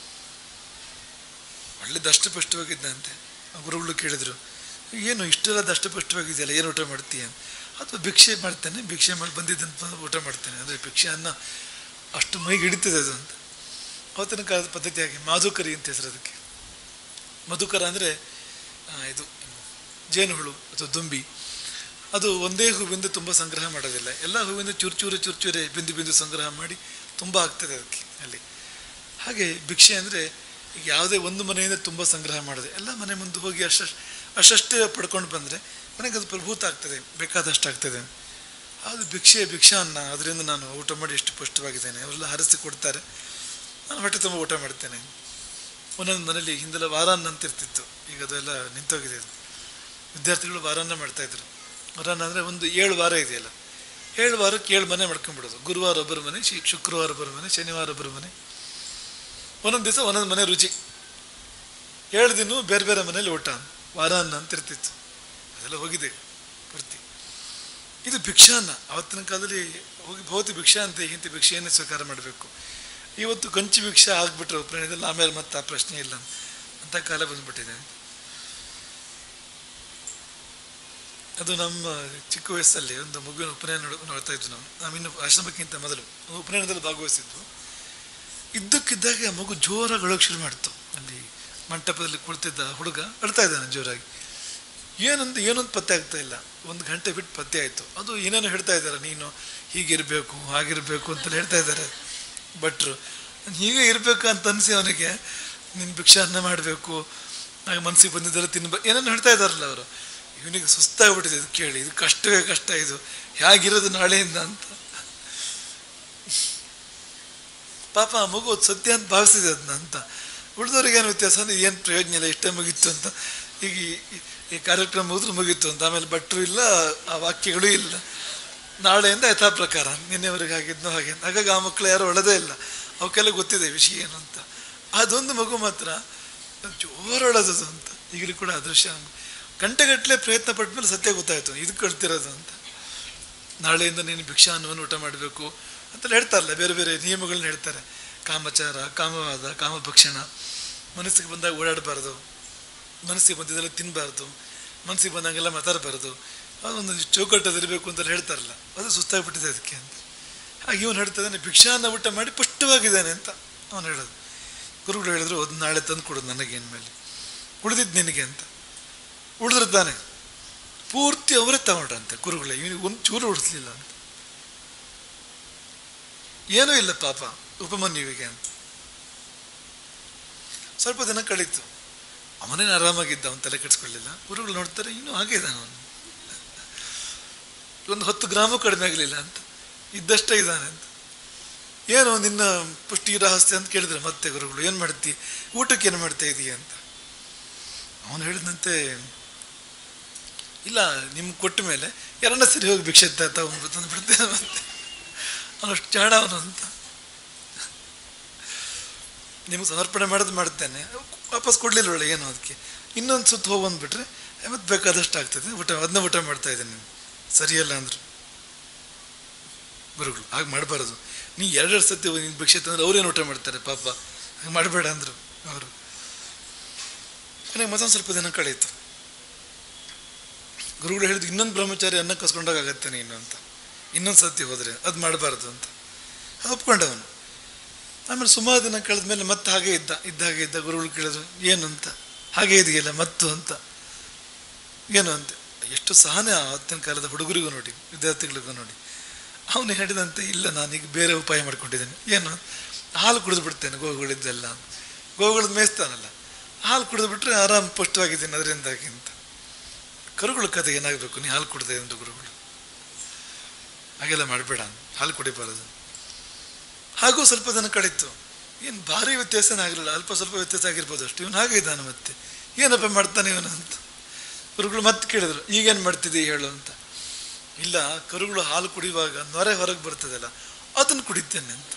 [SPEAKER 1] ಒಳ್ಳೆ ದಷ್ಟಪುಷ್ಟವಾಗಿದ್ದಂತೆ ಆ ಗುರುಗಳು ಕೇಳಿದ್ರು ಏನು ಇಷ್ಟೆಲ್ಲ ದಷ್ಟಪುಷ್ಟವಾಗಿದೆಯಲ್ಲ ಏನು ಊಟ ಮಾಡ್ತೀಯ ಅಥವಾ ಭಿಕ್ಷೆ ಮಾಡ್ತೇನೆ ಭಿಕ್ಷೆ ಮಾಡಿ ಬಂದಿದ್ದಂತ ಊಟ ಮಾಡ್ತೇನೆ ಅಂದರೆ ಭಿಕ್ಷೆ ಅನ್ನ ಅಷ್ಟು ಮೈಗೆ ಹಿಡಿತದೆ ಅದು ಅಂತ ಅವತ್ತಿನ ಕಾಲದ ಪದ್ಧತಿಯಾಗಿ ಮಾಧುಕರಿ ಅಂತ ಹೆಸರು ಅದಕ್ಕೆ ಮಧುಕರ ಅಂದರೆ ಇದು ಜೇನುಹುಳು ಅಥವಾ ದುಂಬಿ ಅದು ಒಂದೇ ಹೂವಿಂದ ತುಂಬ ಸಂಗ್ರಹ ಮಾಡೋದಿಲ್ಲ ಎಲ್ಲ ಹೂವಿಂದ ಚೂರು ಚೂರು ಚೂರು ಚೂರೆ ಬಿಂದು ಬಿಂದು ಸಂಗ್ರಹ ಮಾಡಿ ತುಂಬ ಆಗ್ತದೆ ಅದಕ್ಕೆ ಅಲ್ಲಿ ಹಾಗೆ ಭಿಕ್ಷೆ ಅಂದರೆ ಈಗ ಯಾವುದೇ ಒಂದು ಮನೆಯಿಂದ ತುಂಬ ಸಂಗ್ರಹ ಮಾಡೋದು ಎಲ್ಲ ಮನೆ ಮುಂದೆ ಹೋಗಿ ಅಷ್ಟಷ್ಟು ಅಷ್ಟಷ್ಟೇ ಪಡ್ಕೊಂಡು ಬಂದರೆ ಮನೆಗೆ ಅದು ಪ್ರಭೂತ ಆಗ್ತದೆ ಬೇಕಾದಷ್ಟು ಆಗ್ತದೆ ಅದು ಭಿಕ್ಷೆ ಭಿಕ್ಷಾ ಅನ್ನ ಅದರಿಂದ ನಾನು ಊಟ ಮಾಡಿ ಎಷ್ಟು ಪುಷ್ಟವಾಗಿದ್ದೇನೆ ಅವರೆಲ್ಲ ಹರಿಸಿ ಕೊಡ್ತಾರೆ ನಾನು ಹೊಟ್ಟೆ ತುಂಬ ಊಟ ಮಾಡ್ತೇನೆ ಒಂದೊಂದು ಮನೇಲಿ ಹಿಂದೆಲ್ಲ ವಾರಾನ್ನ ಅಂತ ಇರ್ತಿತ್ತು ಈಗ ಅದೆಲ್ಲ ನಿಂತೋಗಿದೆ ಅದು ವಿದ್ಯಾರ್ಥಿಗಳು ವಾರಾನ್ನ ಮಾಡ್ತಾಯಿದ್ರು ವಾರಾನ್ನ ಅಂದರೆ ಒಂದು ಏಳು ವಾರ ಇದೆಯಲ್ಲ ಏಳು ವಾರಕ್ಕೆ ಏಳು ಮನೆ ಮಾಡ್ಕೊಂಡ್ಬಿಡೋದು ಗುರುವಾರ ಒಬ್ಬರ ಮನೆ ಶಿ ಶುಕ್ರವಾರ ಒಬ್ಬರ ಮನೆ ಶನಿವಾರ ಒಬ್ಬರ ಮನೆ ಒಂದೊಂದು ದಿವಸ ಒಂದೊಂದು ಮನೆ ರುಚಿ ಏಳು ದಿನ ಬೇರೆ ಬೇರೆ ಮನೇಲಿ ಊಟ ವಾರಾನ್ನ ಅಂತ ಇರ್ತಿತ್ತು ಅದೆಲ್ಲ ಹೋಗಿದೆ ಪೂರ್ತಿ ಇದು ಭಿಕ್ಷಾನ್ನ ಅವತ್ತಿನ ಕಾಲದಲ್ಲಿ ಹೋಗಿ ಭೌತಿ ಭಿಕ್ಷಾ ಅಂತ ಇಂಥ ಭಿಕ್ಷೆಯನ್ನೇ ಸ್ವೀಕಾರ ಮಾಡಬೇಕು ಇವತ್ತು ಕಂಚು ಭಿಕ್ಷಾ ಆಗ್ಬಿಟ್ರೆ ಉಪನಯನದಲ್ಲಿ ಆಮೇಲೆ ಮತ್ತೆ ಆ ಪ್ರಶ್ನೆ ಇಲ್ಲ ಅಂತ ಕಾಲ ಬಂದ್ಬಿಟ್ಟಿದೆ ಅದು ನಮ್ಮ ಚಿಕ್ಕ ವಯಸ್ಸಲ್ಲಿ ಒಂದು ಮಗುವಿನ ಉಪನಯನ ನೋಡ್- ನೋಡ್ತಾ ಇದ್ವಿ ನಾವು ನಾವಿನ್ನು ಆಶ್ರಮಕ್ಕಿಂತ ಮೊದಲು ಉಪನಯನದಲ್ಲಿ ಭಾಗವಹಿಸಿದ್ವು ಇದ್ದಕ್ಕಿದ್ದಾಗೆ ಆ ಮಗು ಜೋರಾಗಿ ಅಳೋಕೆ ಶುರು ಮಾಡ್ತು ಅಲ್ಲಿ ಮಂಟಪದಲ್ಲಿ ಕುಳಿತಿದ್ದ ಹುಡುಗ ಅಳ್ತಾ ಇದ್ದಾನೆ ಜೋರಾಗಿ ಏನಂತ ಏನೊಂದು ಪತ್ತೆ ಆಗ್ತಾ ಇಲ್ಲ ಒಂದು ಗಂಟೆ ಬಿಟ್ಟು ಪತ್ತೆ ಆಯಿತು ಅದು ಏನೇನೋ ಹೇಳ್ತಾ ಇದ್ದಾರೆ ನೀನು ಹೀಗಿರಬೇಕು ಹಾಗಿರಬೇಕು ಅಂತಲೇ ಹೇಳ್ತಾ ಇದ್ದಾರೆ ಭಟ್ರು ಹೀಗೆ ಇರಬೇಕು ಅಂತ ಅನಿಸಿ ಅವನಿಗೆ ನಿನ್ನ ಭಿಕ್ಷಾನ್ನ ಮಾಡಬೇಕು ಆಗ ಮನಸ್ಸಿಗೆ ಬಂದಿದ್ದಾರೆ ತಿನ್ಬೇಕು ಏನೇನು ಹೇಳ್ತಾ ಇದ್ದಾರಲ್ಲ ಅವರು ಇವನಿಗೆ ಸುಸ್ತಾಗ್ಬಿಟ್ಟಿದೆ ಇದು ಕೇಳಿ ಇದು ಕಷ್ಟವೇ ಕಷ್ಟ ಇದು ಹೇಗಿರೋದು ನಾಳೆಯಿಂದ ಅಂತ ಪಾಪ ಆ ಮಗು ಅದು ಸತ್ಯ ಅಂತ ಭಾವಿಸಿದೆ ಅದನ್ನ ಅಂತ ಉಳಿದವ್ರಿಗೆ ಏನು ವ್ಯತ್ಯಾಸ ಅಂದ್ರೆ ಏನು ಪ್ರಯೋಜನ ಇಲ್ಲ ಇಷ್ಟೇ ಮುಗೀತು ಅಂತ ಈಗ ಈ- ಈ- ಈ ಕಾರ್ಯಕ್ರಮ ಮುಗಿದ್ರು ಮುಗೀತು ಅಂತ ಆಮೇಲೆ ಭಟ್ರು ಇಲ್ಲ ಆ ವಾಕ್ಯಗಳೂ ಇಲ್ಲ ನಾಳೆಯಿಂದ ಯಥಾ ಪ್ರಕಾರ ನಿನ್ನೆವರೆಗೆ ಆಗಿದ್ನೋ ಹಾಗೆ ಹಾಗಾಗಿ ಆ ಮಕ್ಕಳು ಯಾರು ಒಳದೇ ಇಲ್ಲ ಅವಕ್ಕೆಲ್ಲ ಗೊತ್ತಿದೆ ವಿಷಯ ಏನು ಅಂತ ಅದೊಂದು ಮಗು ಮಾತ್ರ ಜೋರೊಳದದು ಅಂತ ಈಗಲೂ ಕೂಡ ಅದೃಶ್ಯ ಗಂಟೆಗಟ್ಟಲೆ ಪ್ರಯತ್ನ ಪಟ್ಟ ಮೇಲೆ ಸತ್ಯ ಗೊತ್ತಾಯ್ತು ಇದು ಕಳ್ತಿರೋದು ಅಂತ ನಾಳೆಯಿಂದ ನೀನು ಭಿಕ್ಷಾ ಅನ್ನವನ್ನು ಊಟ ಮಾಡಬೇಕು ಅಂತೆಲ್ಲ ಹೇಳ್ತಾರಲ್ಲ ಬೇರೆ ಬೇರೆ ನಿಯಮಗಳನ್ನ ಹೇಳ್ತಾರೆ ಕಾಮಚಾರ ಕಾಮವಾದ ಕಾಮಭಕ್ಷಣ ಮನಸ್ಸಿಗೆ ಬಂದಾಗ ಓಡಾಡಬಾರ್ದು ಮನಸ್ಸಿಗೆ ಬಂದಿದ್ದೆಲ್ಲ ತಿನ್ನಬಾರ್ದು ಮನಸ್ಸಿಗೆ ಬಂದಂಗೆಲ್ಲ ಮಾತಾಡಬಾರ್ದು ಅದೊಂದು ಚೌಕಟ್ಟದಿರಬೇಕು ಅಂತ ಹೇಳ್ತಾರಲ್ಲ ಅದು ಸುಸ್ತಾಗ್ಬಿಟ್ಟಿದೆ ಅದಕ್ಕೆ ಅಂತ ಹಾಗೆ ಇವನು ಹೇಳ್ತಾ ಇದ್ದಾನೆ ಭಿಕ್ಷಾನ್ನ ಊಟ ಮಾಡಿ ಪುಷ್ಟವಾಗಿದ್ದಾನೆ ಅಂತ ಅವನು ಹೇಳೋದು ಗುರುಗಳು ಹೇಳಿದ್ರು ಅದು ನಾಳೆ ತಂದು ಕೊಡೋದು ನನಗೇನು ಮೇಲೆ ಉಳಿದಿದ್ದು ನಿನಗೆ ಅಂತ ಉಳಿದ್ರೆ ತಾನೆ ಪೂರ್ತಿ ಅವರೇ ತಗೊಂಡ್ರಂತೆ ಗುರುಗಳೇ ಇವನಿಗೆ ಒಂದು ಚೂರು ಉಳಿಸ್ಲಿಲ್ಲ ಅಂತ ಏನೂ ಇಲ್ಲ ಪಾಪ ಉಪಮನ್ಯುವಿಗೆ ಅಂತ ಸ್ವಲ್ಪ ದಿನ ಕಳೀತು ಅವನೇನು ಆರಾಮಾಗಿದ್ದ ಅವನು ತಲೆ ಕೆಡಿಸ್ಕೊಳ್ಳಿಲ್ಲ ಗುರುಗಳು ನೋಡ್ತಾರೆ ಇನ್ನೂ ಹಾಗೆ ಇದ್ದಾನೆ ಅವನು ಒಂದು ಹತ್ತು ಗ್ರಾಮು ಕಡಿಮೆ ಆಗಲಿಲ್ಲ ಅಂತ ಇದ್ದಷ್ಟೇ ಇದ್ದಾನೆ ಅಂತ ಏನು ನಿನ್ನ ಪುಷ್ಟಿ ರಹಸ್ಯ ಅಂತ ಕೇಳಿದ್ರೆ ಮತ್ತೆ ಗುರುಗಳು ಏನು ಮಾಡ್ತಿ ಊಟಕ್ಕೆ ಏನು ಮಾಡ್ತಾ ಇದೀಯ ಅಂತ ಅವನು ಹೇಳಿದಂತೆ ಇಲ್ಲ ನಿಮ್ಗೆ ಕೊಟ್ಟ ಮೇಲೆ ಎರಡನೇ ಸರಿ ಹೋಗಿ ಭಿಕ್ಷೆ ತಗೊಂಡು ತಂದು ಬಿಡ್ತೇನೆ ಮತ್ತೆ ಅವನಷ್ಟು ಜಾಣ ಅವನು ಅಂತ ನಿಮ್ಗೆ ಸಮರ್ಪಣೆ ಮಾಡೋದು ಮಾಡ್ತೇನೆ ವಾಪಸ್ ಕೊಡ್ಲಿಲ್ಲ ಒಳ್ಳೆ ಏನು ಅದಕ್ಕೆ ಇನ್ನೊಂದು ಸುತ್ತ ಹೋಗಿ ಬಂದ್ಬಿಟ್ರೆ ಮತ್ತೆ ಬೇಕಾದಷ್ಟು ಆಗ್ತದೆ ಊಟ ಅದನ್ನ ಊಟ ಮಾಡ್ತಾ ಇದ್ದೇನೆ ನೀನು ಸರಿಯಲ್ಲ ಅಂದ್ರು ಗುರುಗಳು ಹಾಗೆ ಮಾಡಬಾರದು ನೀ ಎರಡೆರಡು ಸತಿ ನಿನ್ ಭಿಕ್ಷೆ ತಂದ್ರೆ ಅವ್ರೇನು ಊಟ ಮಾಡ್ತಾರೆ ಪಾಪ ಹಾಗೆ ಮಾಡಬೇಡ ಅಂದ್ರು ಅವರು ಕೊನೆಗೆ ಮತ್ತೊಂದು ಸ್ವಲ್ಪ ದಿನ ಕಳೀತು ಗುರುಗಳು ಹೇಳಿದ್ರು ಇನ್ನೊಂದು ಬ್ರಹ್ಮಚಾರಿ ಅನ್ನ ಕಸ್ಕೊಂಡಾಗತ್ತೆ ನೀನು ಅಂತ ಇನ್ನೊಂದು ಸತಿ ಹೋದ್ರೆ ಅದು ಮಾಡಬಾರ್ದು ಅಂತ ಅದು ಒಪ್ಕೊಂಡವನು ಆಮೇಲೆ ಸುಮಾರು ದಿನ ಕಳೆದ ಮೇಲೆ ಮತ್ತೆ ಹಾಗೆ ಇದ್ದ ಇದ್ದ ಹಾಗೆ ಇದ್ದ ಗುರುಗಳು ಕೇಳಿದ್ರು ಏನು ಅಂತ ಹಾಗೆ ಇದೆಯಲ್ಲ ಮತ್ತು ಅಂತ ಏನು ಅಂತ ಎಷ್ಟು ಸಹನೆ ಆವತ್ತಿನ ಕಾಲದ ಹುಡುಗರಿಗೂ ನೋಡಿ ವಿದ್ಯಾರ್ಥಿಗಳಿಗೂ ನೋಡಿ ಅವನು ಹೇಳಿದಂತೆ ಇಲ್ಲ ನಾನೀಗ ಬೇರೆ ಉಪಾಯ ಮಾಡ್ಕೊಂಡಿದ್ದೇನೆ ಏನು ಹಾಲು ಕುಡಿದು ಬಿಡ್ತೇನೆ ಗೋವುಗಳಿದ್ದೆಲ್ಲ ಗೋವುಗಳದ್ದು ಮೇಯಿಸ್ತಾನಲ್ಲ ಹಾಲು ಕುಡಿದು ಬಿಟ್ರೆ ಆರಾಮ್ ಪುಷ್ಟವಾಗಿದ್ದೇನೆ ಅದರಿಂದಾಗಿ ಅಂತ ಕರುಗಳ ಕತೆ ಏನಾಗಬೇಕು ನೀ ಹಾಲು ಕುಡ್ದೆ ಎಂದು ಗುರುಗಳು ಹಾಗೆಲ್ಲ ಮಾಡಬೇಡ ಹಾಲು ಕುಡಿಬಾರದು ಹಾಗೂ ಸ್ವಲ್ಪ ದಿನ ಕಳೀತು ಏನು ಭಾರಿ ವ್ಯತ್ಯಾಸನೇ ಆಗಲಿಲ್ಲ ಅಲ್ಪ ಸ್ವಲ್ಪ ವ್ಯತ್ಯಾಸ ಆಗಿರ್ಬೋದು ಅಷ್ಟು ಇವನು ಹಾಗೆ ಇದ್ದಾನೆ ಮತ್ತೆ ಏನಪ್ಪ ಮಾಡ್ತಾನೆ ಇವನು ಅಂತ ಗುರುಗಳು ಮತ್ತೆ ಕೇಳಿದ್ರು ಈಗೇನು ಮಾಡ್ತಿದ್ದೀ ಹೇಳು ಅಂತ ಇಲ್ಲ ಕರುಗಳು ಹಾಲು ಕುಡಿಯುವಾಗ ನೊರೆ ಹೊರಗೆ ಬರ್ತದಲ್ಲ ಅದನ್ನು ಕುಡಿತೇನೆ ಅಂತ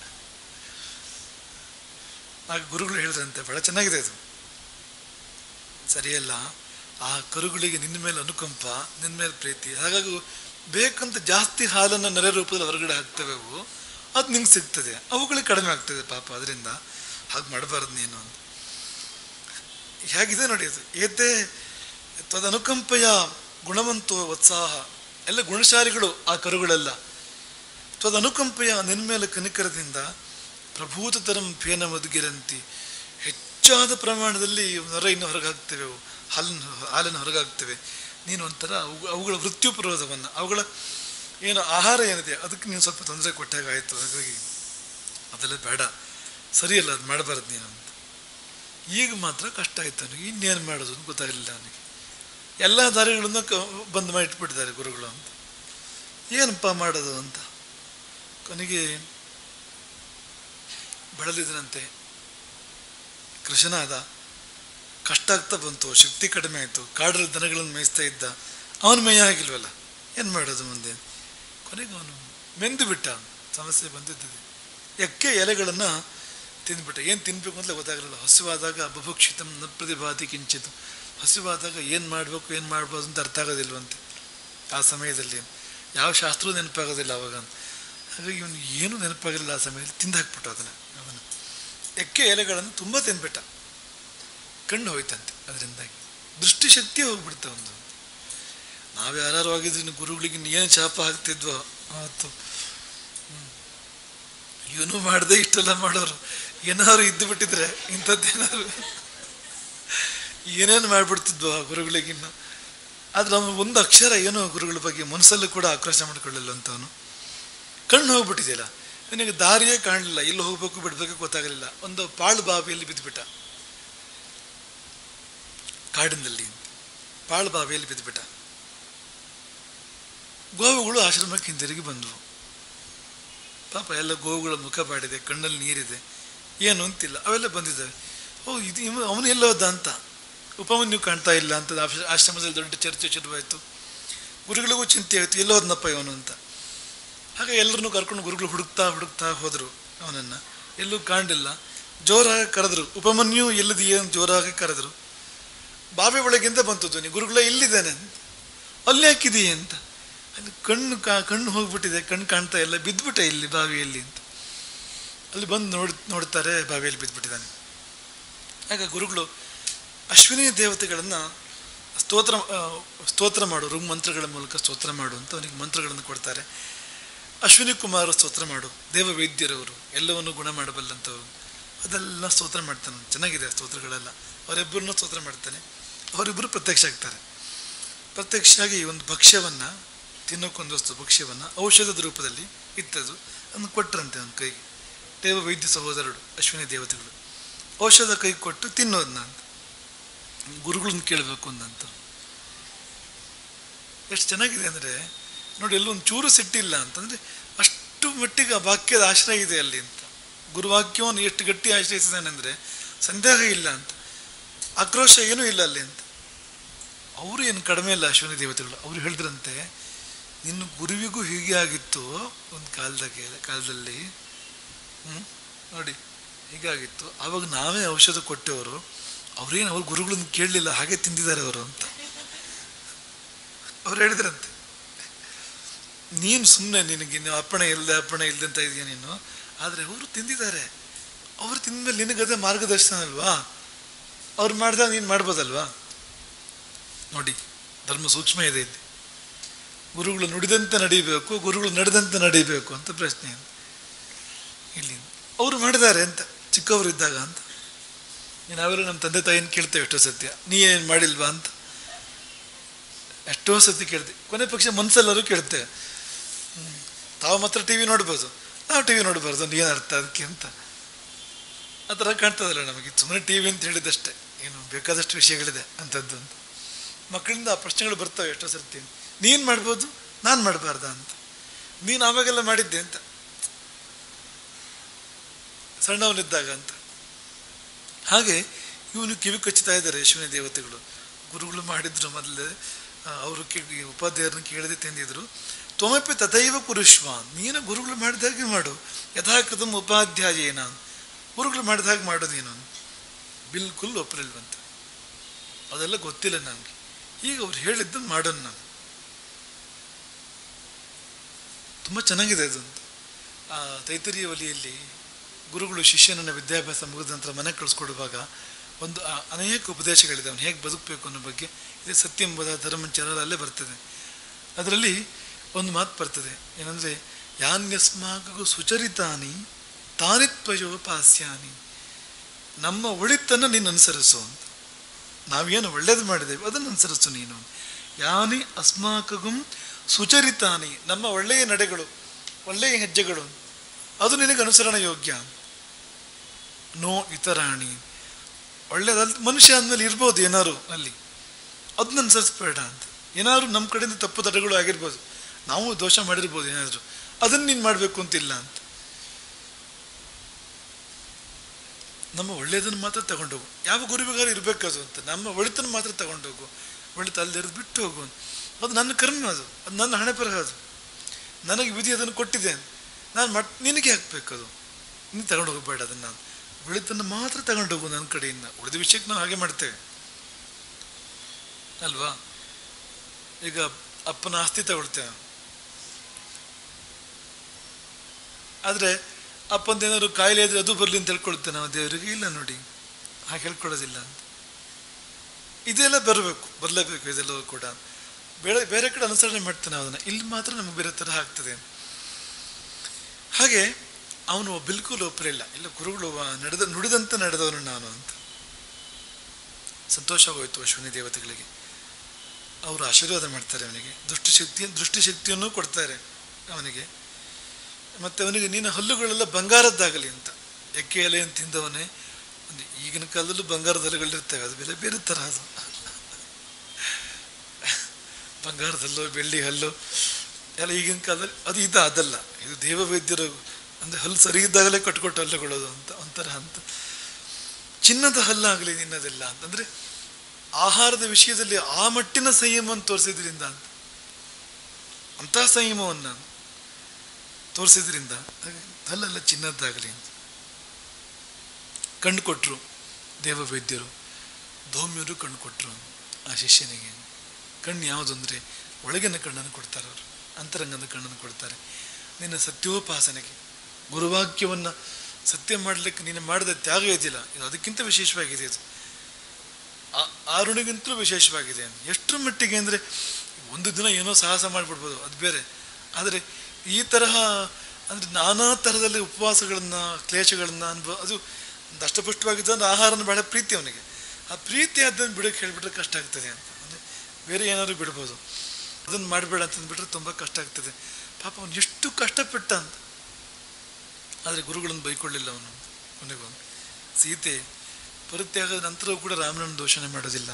[SPEAKER 1] ಆಗ ಗುರುಗಳು ಹೇಳಿದ್ರಂತೆ ಬಹಳ ಚೆನ್ನಾಗಿದೆ ಇದು ಸರಿಯಲ್ಲ ಆ ಕರುಗಳಿಗೆ ನಿನ್ನ ಮೇಲೆ ಅನುಕಂಪ ನಿನ್ನ ಮೇಲೆ ಪ್ರೀತಿ ಹಾಗಾಗಿ ಬೇಕಂತ ಜಾಸ್ತಿ ಹಾಲನ್ನು ನೆರೆ ರೂಪದಲ್ಲಿ ಹೊರಗಡೆ ಹಾಕ್ತೇವೆ ಅವು ಅದು ನಿಂಗೆ ಸಿಗ್ತದೆ ಅವುಗಳಿಗೆ ಕಡಿಮೆ ಆಗ್ತದೆ ಪಾಪ ಅದರಿಂದ ಹಾಗೆ ಮಾಡಬಾರ್ದು ನೀನು ಅಂತ ಹೇಗಿದೆ ನೋಡಿ ಅದು ಏತೆ ತ್ವದನುಕಂಪೆಯ ಗುಣವಂತೋ ಉತ್ಸಾಹ ಎಲ್ಲ ಗುಣಶಾಲಿಗಳು ಆ ಕರುಗಳೆಲ್ಲ ತ್ವದನುಕಂಪೆಯ ನಿನ್ನ ಮೇಲೆ ಕನಿಕರದಿಂದ ಪ್ರಭೂತತರಂ ಪೇನ ಮದುಗಿರಂತಿ ಹೆಚ್ಚಾದ ಪ್ರಮಾಣದಲ್ಲಿ ನೊರ ಇನ್ನು ಹೊರಗೆ ಹಾಕ್ತೇವೆ ಅವು ಹಾಲನ್ನು ಹಾಲನ್ನು ಹೊರಗೆ ಹಾಕ್ತೇವೆ ನೀನು ಒಂಥರ ಅವು ಅವುಗಳ ಮೃತ್ಯುಪರೋಧವನ್ನು ಅವುಗಳ ಏನು ಆಹಾರ ಏನಿದೆ ಅದಕ್ಕೆ ನೀನು ಸ್ವಲ್ಪ ತೊಂದರೆ ಕೊಟ್ಟಾಗ ಆಯಿತು ಹಾಗಾಗಿ ಅದೆಲ್ಲ ಬೇಡ ಸರಿಯಲ್ಲ ಅದು ಮಾಡಬಾರ್ದು ನೀನು ಅಂತ ಈಗ ಮಾತ್ರ ಕಷ್ಟ ಆಯ್ತು ಅವನಿಗೆ ಇನ್ನೇನು ಮಾಡೋದು ಅಂತ ಗೊತ್ತಾಗಲಿಲ್ಲ ಅವನಿಗೆ ಎಲ್ಲ ದಾರಿಗಳನ್ನು ಕ ಬಂದ್ ಮಾಡಿಟ್ಬಿಟ್ಟಿದ್ದಾರೆ ಗುರುಗಳು ಅಂತ ಏನಪ್ಪ ಮಾಡೋದು ಅಂತ ಕೊನೆಗೆ ಬಳಲಿದನಂತೆ ಕೃಷ್ಣನಾದ ಕಷ್ಟ ಆಗ್ತಾ ಬಂತು ಶಕ್ತಿ ಕಡಿಮೆ ಆಯಿತು ಕಾಡಲ್ಲಿ ದನಗಳನ್ನು ಮೇಯಿಸ್ತಾ ಇದ್ದ ಅವನ ಮೇಯ ಆಗಿಲ್ವಲ್ಲ ಏನು ಮಾಡೋದು ಮುಂದೆ ಕೊನೆಗೆ ಅವನು ಮೆಂದು ಬಿಟ್ಟ ಸಮಸ್ಯೆ ಬಂದಿದ್ದದೆ ಎಕ್ಕೆ ಎಲೆಗಳನ್ನು ತಿಂದ್ಬಿಟ್ಟ ಏನು ತಿನ್ಬೇಕು ಅಂತಲೇ ಗೊತ್ತಾಗಲಿಲ್ಲ ಹಸಿವಾದಾಗ ಬಭುಕ್ಷಿತಂ ನ ಪ್ರತಿಭಾತಿ ಕಿಂಚಿತು ಹಸಿವಾದಾಗ ಏನು ಮಾಡಬೇಕು ಏನು ಮಾಡ್ಬೋದು ಅಂತ ಅರ್ಥ ಆಗೋದಿಲ್ವಂತೆ ಆ ಸಮಯದಲ್ಲಿ ಯಾವ ಶಾಸ್ತ್ರವೂ ನೆನಪಾಗೋದಿಲ್ಲ ಅವಾಗ ಹಾಗಾಗಿ ಇವನು ಏನೂ ನೆನಪಾಗಲಿಲ್ಲ ಆ ಸಮಯದಲ್ಲಿ ತಿಂದು ಹಾಕ್ಬಿಟ್ಟು ಅದನ್ನು ಅವನು ಎಕ್ಕೆ ಎಲೆಗಳನ್ನು ತುಂಬ ತಿಂದ್ಬಿಟ್ಟ ಕಣ್ಣು ಹೋಯ್ತಂತೆ ಅದರಿಂದಾಗಿ ದೃಷ್ಟಿಶಕ್ತಿ ಹೋಗ್ಬಿಡ್ತಾ ಒಂದು ನಾವು ಯಾರು ಆಗಿದ್ರು ಇನ್ನು ಗುರುಗಳಿಗೆ ಏನು ಶಾಪ ಹಾಕ್ತಿದ್ವೋ ಆಯ್ತು ಇವನು ಮಾಡದೆ ಇಷ್ಟೆಲ್ಲ ಮಾಡೋರು ಏನಾದ್ರು ಇದ್ದು ಬಿಟ್ಟಿದ್ರೆ ಇಂಥದ್ದೇನಾದ್ರು ಏನೇನು ಮಾಡ್ಬಿಡ್ತಿದ್ವೋ ಆ ಗುರುಗಳಿಗಿನ್ನು ಆದ್ರೆ ಅವನು ಒಂದು ಅಕ್ಷರ ಏನೋ ಗುರುಗಳ ಬಗ್ಗೆ ಮನಸ್ಸಲ್ಲೂ ಕೂಡ ಆಕ್ರೋಶ ಮಾಡ್ಕೊಳ್ಳಿಲ್ಲ ಅಂತವನು ಕಣ್ಣು ಹೋಗ್ಬಿಟ್ಟಿದೆಯಲ್ಲ ನನಗೆ ದಾರಿಯೇ ಕಾಣಲಿಲ್ಲ ಎಲ್ಲಿ ಹೋಗ್ಬೇಕು ಬಿಡ್ಬೇಕು ಗೊತ್ತಾಗಲಿಲ್ಲ ಒಂದು ಪಾಳು ಬಾವಿಯಲ್ಲಿ ಬಿದ್ದುಬಿಟ್ಟ ಕಾಡಿನಲ್ಲಿ ಪಾಳು ಬಾವಿಯಲ್ಲಿ ಬಿದ್ದುಬಿಟ್ಟ ಗೋವುಗಳು ಆಶ್ರಮಕ್ಕೆ ಹಿಂದಿರುಗಿ ಬಂದವು ಪಾಪ ಎಲ್ಲ ಗೋವುಗಳ ಮುಖ ಬಾಡಿದೆ ಕಣ್ಣಲ್ಲಿ ನೀರಿದೆ ಏನು ಅಂತಿಲ್ಲ ಅವೆಲ್ಲ ಬಂದಿದ್ದಾವೆ ಓ ಇದು ಇವ ಅವನು ಎಲ್ಲೋದ ಅಂತ ಉಪಮನ್ಯು ಕಾಣ್ತಾ ಇಲ್ಲ ಅಂತ ಆಶ್ರ- ಆಶ್ರಮದಲ್ಲಿ ದೊಡ್ಡ ಚರ್ಚೆ ಶುರುವಾಯಿತು ಗುರುಗಳಿಗೂ ಚಿಂತೆ ಆಯಿತು ಎಲ್ಲೋದ್ನಪ್ಪ ಇವನು ಅಂತ ಹಾಗೆ ಎಲ್ಲರನ್ನೂ ಕರ್ಕೊಂಡು ಗುರುಗಳು ಹುಡುಕ್ತಾ ಹುಡುಕ್ತಾ ಹೋದರು ಅವನನ್ನು ಎಲ್ಲೂ ಕಾಣಲಿಲ್ಲ ಜೋರಾಗಿ ಕರೆದ್ರು ಉಪಮನ್ಯು ಎಲ್ಲಿದೆಯೇ ಅಂತ ಜೋರಾಗಿ ಕರೆದ್ರು ಬಾವಿ ಒಳಗಿಂದ ಬಂತು ಧ್ವನಿ ಗುರುಗಳೇ ಇಲ್ಲಿದ್ದಾನೆ ಅಂತ ಅಲ್ಲಿ ಹಾಕಿದೀಯ ಅಂತ ಅಲ್ಲಿ ಕಣ್ಣು ಕಾ ಕಣ್ಣು ಹೋಗ್ಬಿಟ್ಟಿದೆ ಕಣ್ಣು ಕಾಣ್ತಾ ಇಲ್ಲ ಬಿದ್ದುಬಿಟ್ಟೆ ಇಲ್ಲಿ ಬಾವಿಯಲ್ಲಿ ಅಂತ ಅಲ್ಲಿ ಬಂದು ನೋಡ್ ನೋಡ್ತಾರೆ ಬಾವಿಯಲ್ಲಿ ಬಿದ್ದುಬಿಟ್ಟಿದ್ದಾನೆ ಆಗ ಗುರುಗಳು ಅಶ್ವಿನಿ ದೇವತೆಗಳನ್ನು ಸ್ತೋತ್ರ ಆ, ಸ್ತೋತ್ರ ಮಾಡು ಋಗ್ ಮಂತ್ರಗಳ ಮೂಲಕ ಸ್ತೋತ್ರ ಮಾಡು ಅಂತ ಅವನಿಗೆ ಮಂತ್ರಗಳನ್ನು ಕೊಡ್ತಾರೆ ಅಶ್ವಿನಿ ಕುಮಾರ ಸ್ತೋತ್ರ ಮಾಡು ದೇವ ವೈದ್ಯರವರು ಎಲ್ಲವನ್ನು ಗುಣ ಮಾಡಬಲ್ಲಂಥವ್ರು ಅದೆಲ್ಲ ಸ್ತೋತ್ರ ಮಾಡ್ತಾನೆ ಚೆನ್ನಾಗಿದೆ ಆ ಸ್ತೋತ್ರಗಳೆಲ್ಲ ಅವರಿಬ್ಬರನ್ನ ಸ್ತೋತ್ರ ಮಾಡ್ತಾನೆ ಅವರಿಬ್ಬರು ಪ್ರತ್ಯಕ್ಷ ಆಗ್ತಾರೆ ಪ್ರತ್ಯಕ್ಷ ಆಗಿ ಒಂದು ಭಕ್ಷ್ಯವನ್ನು ತಿನ್ನೋಕ್ಕೊಂದು ವಸ್ತು ಭಕ್ಷ್ಯವನ್ನು ಔಷಧದ ರೂಪದಲ್ಲಿ ಇತ್ತದು ಅದನ್ನು ಕೊಟ್ಟರಂತೆ ಅವನ ಕೈಗೆ ದೇವ ವೈದ್ಯ ಸಹೋದರರು ಅಶ್ವಿನಿ ದೇವತೆಗಳು ಔಷಧ ಕೈ ಕೊಟ್ಟು ತಿನ್ನೋದನ್ನ ಅಂತ ಗುರುಗಳನ್ನ ಕೇಳಬೇಕು ಅಂದಂತ ಎಷ್ಟು ಚೆನ್ನಾಗಿದೆ ಅಂದರೆ ನೋಡಿ ಎಲ್ಲೊಂದು ಚೂರು ಸಿಟ್ಟಿಲ್ಲ ಅಂತಂದರೆ ಅಷ್ಟು ಮಟ್ಟಿಗೆ ಆ ವಾಕ್ಯದ ಆಶ್ರಯ ಇದೆ ಅಲ್ಲಿ ಅಂತ ಗುರುವಾಕ್ಯವನ್ನು ಎಷ್ಟು ಗಟ್ಟಿ ಆಶ್ರಯಿಸಿದ್ದಾನೆ ಅಂದರೆ ಸಂದೇಹ ಇಲ್ಲ ಅಂತ ಆಕ್ರೋಶ ಏನೂ ಇಲ್ಲ ಅಲ್ಲಿ ಅಂತ ಅವರು ಏನು ಕಡಿಮೆ ಇಲ್ಲ ಅಶ್ವಿನಿ ದೇವತೆಗಳು ಅವರು ಹೇಳಿದ್ರಂತೆ ನಿನ್ನ ಗುರುವಿಗೂ ಹೀಗೆ ಆಗಿತ್ತು ಒಂದು ಕಾಲದಾಗೆ ಕಾಲದಲ್ಲಿ ಹ್ಞೂ ನೋಡಿ ಹೀಗಾಗಿತ್ತು ಆವಾಗ ನಾವೇ ಔಷಧ ಕೊಟ್ಟೆವರು ಅವ್ರೇನು ಅವ್ರ ಗುರುಗಳನ್ನ ಕೇಳಲಿಲ್ಲ ಹಾಗೆ ತಿಂದಿದ್ದಾರೆ ಅವರು ಅಂತ ಅವ್ರು ಹೇಳಿದ್ರಂತೆ ನೀನು ಸುಮ್ಮನೆ ನಿನಗೆ ನೀವು ಅಪ್ಪಣೆ ಇಲ್ಲದೆ ಅಪ್ಪಣೆ ಇಲ್ಲದೆ ಅಂತ ಇದೆಯಾ ನೀನು ಆದರೆ ಅವರು ತಿಂದಿದ್ದಾರೆ ಅವ್ರು ತಿಂದ್ಮೇಲೆ ನಿನಗದೇ ಮಾರ್ಗದರ್ಶನ ಅಲ್ವಾ ಅವ್ರು ಮಾಡಿದಾಗ ನೀನು ಮಾಡ್ಬೋದಲ್ವಾ ನೋಡಿ ಧರ್ಮ ಸೂಕ್ಷ್ಮ ಇದೆ ಇಲ್ಲಿ ಗುರುಗಳು ನುಡಿದಂತೆ ನಡೀಬೇಕು ಗುರುಗಳು ನಡೆದಂತೆ ನಡೀಬೇಕು ಅಂತ ಪ್ರಶ್ನೆ ಇದೆ. ಇಲ್ಲಿ ಅವರು ಮಾಡಿದ್ದಾರೆ ಅಂತ ಚಿಕ್ಕವರಿದ್ದಾಗ ಅಂತ ನಾವೆಲ್ಲ ನಮ್ಮ ತಂದೆ ತಾಯಿನ ಕೇಳ್ತೇವೆ ಎಷ್ಟೋ ಸತ್ಯ ನೀ ಏನು ಮಾಡಿಲ್ವಾ ಅಂತ ಎಷ್ಟೋ ಸತಿ ಕೇಳ್ತೆ ಕೊನೆ ಪಕ್ಷ ಮನಸ್ಸೆಲ್ಲರೂ ಕೇಳ್ತೇವೆ ಹ್ಮ್. ತಾವು ಮಾತ್ರ ಟಿ ವಿ ನೋಡ್ಬೋದು ನಾವು ಟಿ ವಿ ನೋಡಬಾರ್ದು ಒಂದು ಏನು ಅರ್ಥ ಅದಕ್ಕೆ ಅಂತ ಆ ಥರ ಕಾಣ್ತದಲ್ಲ ನಮಗೆ ಸುಮ್ಮನೆ ಟಿ ವಿ ಅಂತ ಹೇಳಿದಷ್ಟೇ ಏನು ಬೇಕಾದಷ್ಟು ವಿಷಯಗಳಿದೆ ಅಂಥದ್ದು ಅಂತ ಮಕ್ಕಳಿಂದ ಆ ಪ್ರಶ್ನೆಗಳು ಬರ್ತವೆ ಎಷ್ಟೋ ಸರ್ತಿ ನೀನು ಮಾಡ್ಬೋದು ನಾನು ಮಾಡಬಾರ್ದ ಅಂತ ನೀನು ಆವಾಗೆಲ್ಲ ಮಾಡಿದ್ದೆ ಅಂತ ಸಣ್ಣವನಿದ್ದಾಗ ಅಂತ ಹಾಗೆ ಇವನು ಕಿವಿ ಕಚ್ಚುತ್ತಾ ಇದ್ದಾರೆ ಯಶುವಿನ ದೇವತೆಗಳು ಗುರುಗಳು ಮಾಡಿದ್ರು ಮೊದಲೇ ಅವರು ಉಪಾಧ್ಯಾಯರನ್ನು ಕೇಳದೆ ತಿಂದಿದ್ರು ತ್ವಮಪಿ ತಥೈವ ಕುರುಷ್ವ ನೀನು ಗುರುಗಳು ಮಾಡಿದ ಹಾಗೆ ಮಾಡು ಯಥಾಕೃತಂ ಉಪಾಧ್ಯಾಯೇನ ಗುರುಗಳು ಮಾಡಿದ ಹಾಗೆ ಮಾಡು ನೀನು ಬಿಲ್ಕುಲ್ ಒಪ್ಪಲಿಲ್ವಂತ ಅದೆಲ್ಲ ಗೊತ್ತಿಲ್ಲ ನನಗೆ ಈಗ ಅವ್ರು ಹೇಳಿದ್ದನ್ನು ಮಾಡೋಣ ನಾನು ತುಂಬ ಚೆನ್ನಾಗಿದೆ ಅದು ಅಂತ ಆ ತೈತರಿಯ ಒಲಿಯಲ್ಲಿ ಗುರುಗಳು ಶಿಷ್ಯನನ್ನು ವಿದ್ಯಾಭ್ಯಾಸ ಮುಗಿದ ನಂತರ ಮನೆ ಕಳಿಸ್ಕೊಡುವಾಗ ಒಂದು ಆ ಅನೇಕ ಉಪದೇಶಗಳಿದೆ ಅವನು ಹೇಗೆ ಬದುಕಬೇಕು ಅನ್ನೋ ಬಗ್ಗೆ ಇದು ಸತ್ಯಂಬದ ಧರ್ಮಚರ ಅಲ್ಲೇ ಬರ್ತದೆ ಅದರಲ್ಲಿ ಒಂದು ಮಾತು ಬರ್ತದೆ ಏನಂದರೆ ಯಾನ್ಯಸ್ಮಾಗೂ ಸುಚರಿತಾನಿ ತಾನಿತ್ವಯೋಪಾಸ್ಯಾನಿ ನಮ್ಮ ಒಳಿತನ್ನು ನೀನು ಅನುಸರಿಸು ಅಂತ ನಾವೇನು ಒಳ್ಳೇದು ಮಾಡಿದ್ದೇವೆ ಅದನ್ನು ಅನುಸರಿಸು ನೀನು ಯಾನಿ ಅಸ್ಮಾಕಗುಂ ಸುಚರಿತಾನಿ ನಮ್ಮ ಒಳ್ಳೆಯ ನಡೆಗಳು ಒಳ್ಳೆಯ ಹೆಜ್ಜೆಗಳು ಅದು ನಿನಗೆ ಅನುಸರಣ ಯೋಗ್ಯ ನೋ ಇತರಾಣಿ ಒಳ್ಳೇದಲ್ಲ ಮನುಷ್ಯ ಅಂದಮೇಲೆ ಇರ್ಬೋದು ಏನಾರು ಅಲ್ಲಿ ಅದನ್ನ ಅನುಸರಿಸ್ಬೇಡ ಅಂತ ಏನಾದ್ರು ನಮ್ಮ ಕಡೆಯಿಂದ ತಪ್ಪು ತಡೆಗಳು ಆಗಿರ್ಬೋದು ನಾವು ದೋಷ ಮಾಡಿರ್ಬೋದು ಏನಾದರೂ ಅದನ್ನು ನೀನು ಮಾಡಬೇಕು ಅಂತಿಲ್ಲ ಅಂತ ನಮ್ಮ ಒಳ್ಳೆಯದನ್ನು ಮಾತ್ರ ತಗೊಂಡೋಗು ಯಾವ ಗುರುವಿಗಾರು ಇರಬೇಕದು ಅಂತ ನಮ್ಮ ಒಳಿತನ್ನು ಮಾತ್ರ ತಗೊಂಡೋಗು ಒಳಿತ ಅಲ್ಲದಿರೋದು ಬಿಟ್ಟು ಹೋಗು ಅಂತ. ಅದು ನನ್ನ ಕರ್ಮ ಅದು ಅದು ನನ್ನ ಹಣೆ ಬರಹ ಅದು ನನಗೆ ವಿಧಿ ಅದನ್ನು ಕೊಟ್ಟಿದೆ ನಾನು ಮಟ್ ನಿನಗೆ ಹಾಕ್ಬೇಕು ಅದು ನೀನು ತಗೊಂಡು ಹೋಗಬೇಡ ಅದನ್ನು ನಾನು ಒಳಿತನ್ನು ಮಾತ್ರ ತಗೊಂಡೋಗು ನನ್ನ ಕಡೆಯಿಂದ ಉಳಿದ ವಿಷಯಕ್ಕೆ ನಾವು ಹಾಗೆ ಮಾಡ್ತೇವೆ ಅಲ್ವಾ ಈಗ ಅಪ್ಪನ ಆಸ್ತಿ ತಗೊಳ್ತೇವೆ ಆದರೆ ಅಪ್ಪಂದೇನಾದ್ರು ಕಾಯಿಲೆ ಇದ್ರೆ ಅದು ಬರಲಿ ಅಂತ ಹೇಳ್ಕೊಳ್ತೇನೆ ನಾವು ದೇವರಿಗೆ ಇಲ್ಲ ನೋಡಿ ಹಾಗೆ ಹೇಳ್ಕೊಳ್ಳೋದಿಲ್ಲ ಅಂತ ಇದೆಲ್ಲ ಬರಬೇಕು ಬರಲೇಬೇಕು ಇದೆಲ್ಲವೂ ಕೂಡ ಬೇರೆ ಬೇರೆ ಕಡೆ ಅನುಸರಣೆ ಮಾಡ್ತಾನೆ ಅದನ್ನು ಇಲ್ಲಿ ಮಾತ್ರ ನಮಗೆ ಬೇರೆ ಥರ ಆಗ್ತದೆ ಹಾಗೆ ಅವನು ಬಿಲ್ಕುಲ್ ಒಪ್ಪಲಿಲ್ಲ ಇಲ್ಲ ಗುರುಗಳು ನಡೆದ ನುಡಿದಂತೆ ನಡೆದವನು ನಾನು ಅಂತ ಸಂತೋಷವಾಗೋಯ್ತು ಅಶ್ವಿನಿ ದೇವತೆಗಳಿಗೆ ಅವರು ಆಶೀರ್ವಾದ ಮಾಡ್ತಾರೆ ಅವನಿಗೆ ದೃಷ್ಟಿಶಕ್ತಿ ದೃಷ್ಟಿಶಕ್ತಿಯನ್ನು ಕೊಡ್ತಾರೆ ಅವನಿಗೆ ಮತ್ತೆ ಅವನಿಗೆ ನೀನು ಹಲ್ಲುಗಳೆಲ್ಲ ಬಂಗಾರದ್ದಾಗಲಿ ಅಂತ ಎಕ್ಕೆ ಎಲೆ ಅಂತ ತಿಂದವನೇ ಒಂದು ಈಗಿನ ಕಾಲದಲ್ಲೂ ಬಂಗಾರದ ಹಲ್ಲುಗಳಿರ್ತವೆ ಅದು ಬೇರೆ ಬೇರೆ ಥರ ಅದು ಬಂಗಾರದ ಹಲ್ಲು ಬೆಳ್ಳಿ ಹಲ್ಲು ಎಲ್ಲ ಈಗಿನ ಕಾಲದಲ್ಲಿ ಅದು ಇದು ಅದಲ್ಲ ಇದು ದೇವ ವೈದ್ಯರು ಅಂದರೆ ಹಲ್ಲು ಸರಿ ಇದ್ದಾಗಲೇ ಕಟ್ಕೊಟ್ಟು ಹಲ್ಲುಗಳದು ಅಂತ ಒಂಥರ ಅಂತ ಚಿನ್ನದ ಹಲ್ಲಾಗಲಿ ನಿನ್ನದೆಲ್ಲ ಅಂತಂದ್ರೆ ಆಹಾರದ ವಿಷಯದಲ್ಲಿ ಆ ಮಟ್ಟಿನ ಸಂಯಮವನ್ನು ತೋರಿಸಿದ್ರಿಂದ ಅಂತ ಅಂತಹ ಸಂಯಮವನ್ನು ತೋರಿಸಿದ್ರಿಂದ ಹಲ್ಲೆಲ್ಲ ಚಿನ್ನದ್ದಾಗಲಿ ಅಂತ ಕಣ್ಣು ಕೊಟ್ಟರು ದೇವ ವೈದ್ಯರು ಧೌಮ್ಯರು ಕಣ್ಣು ಕೊಟ್ಟರು ಆ ಶಿಷ್ಯನಿಗೆ ಕಣ್ಣು ಯಾವುದು ಅಂದರೆ ಒಳಗಿನ ಕಣ್ಣನ್ನು ಕೊಡ್ತಾರೆ ಅವರು ಅಂತರಂಗದ ಕಣ್ಣನ್ನು ಕೊಡ್ತಾರೆ ನಿನ್ನ ಸತ್ಯೋಪಾಸನೆಗೆ ಗುರುವಾಕ್ಯವನ್ನು ಸತ್ಯ ಮಾಡಲಿಕ್ಕೆ ನೀನು ಮಾಡಿದ ತ್ಯಾಗ ಇದೆಯಲ್ಲ ಇದು ಅದಕ್ಕಿಂತ ವಿಶೇಷವಾಗಿದೆ ಇದು ಆ- ಆರುಣಿಗಿಂತಲೂ ವಿಶೇಷವಾಗಿದೆ ಎಷ್ಟರ ಮಟ್ಟಿಗೆ ಅಂದರೆ ಒಂದು ದಿನ ಏನೋ ಸಾಹಸ ಮಾಡಿಬಿಡ್ಬೋದು ಅದು ಬೇರೆ ಆದರೆ ಈ ತರಹ ಅಂದರೆ ನಾನಾ ಥರದಲ್ಲಿ ಉಪವಾಸಗಳನ್ನು ಕ್ಲೇಶಗಳನ್ನು ಅನುಭವ ಅದು ಒಂದು ಅಷ್ಟಪುಷ್ಟವಾಗಿದ್ದು ಅಂದ್ರೆ ಆಹಾರನ ಬಹಳ ಪ್ರೀತಿ ಅವನಿಗೆ ಆ ಪ್ರೀತಿ ಅದನ್ನು ಬಿಡೋಕ್ಕೆ ಹೇಳಿಬಿಟ್ರೆ ಕಷ್ಟ ಆಗ್ತದೆ ಅಂತ ಅಂದರೆ ಬೇರೆ ಏನಾದ್ರು ಬಿಡ್ಬೋದು ಅದನ್ನು ಮಾಡಬೇಡ ಅಂತಂದ್ಬಿಟ್ರೆ ತುಂಬ ಕಷ್ಟ ಆಗ್ತದೆ ಪಾಪ ಅವನು ಎಷ್ಟು ಕಷ್ಟಪಟ್ಟ ಅಂತ ಆದರೆ ಗುರುಗಳನ್ನು ಬೈಕೊಳ್ಳಿಲ್ಲ ಅವನು ಕೊನೆಗೂ ಸೀತೆ ಪರಿತ್ಯಾಗದ ನಂತರವೂ ಕೂಡ ರಾಮನನ್ನು ದೂಷಣೆ ಮಾಡೋದಿಲ್ಲ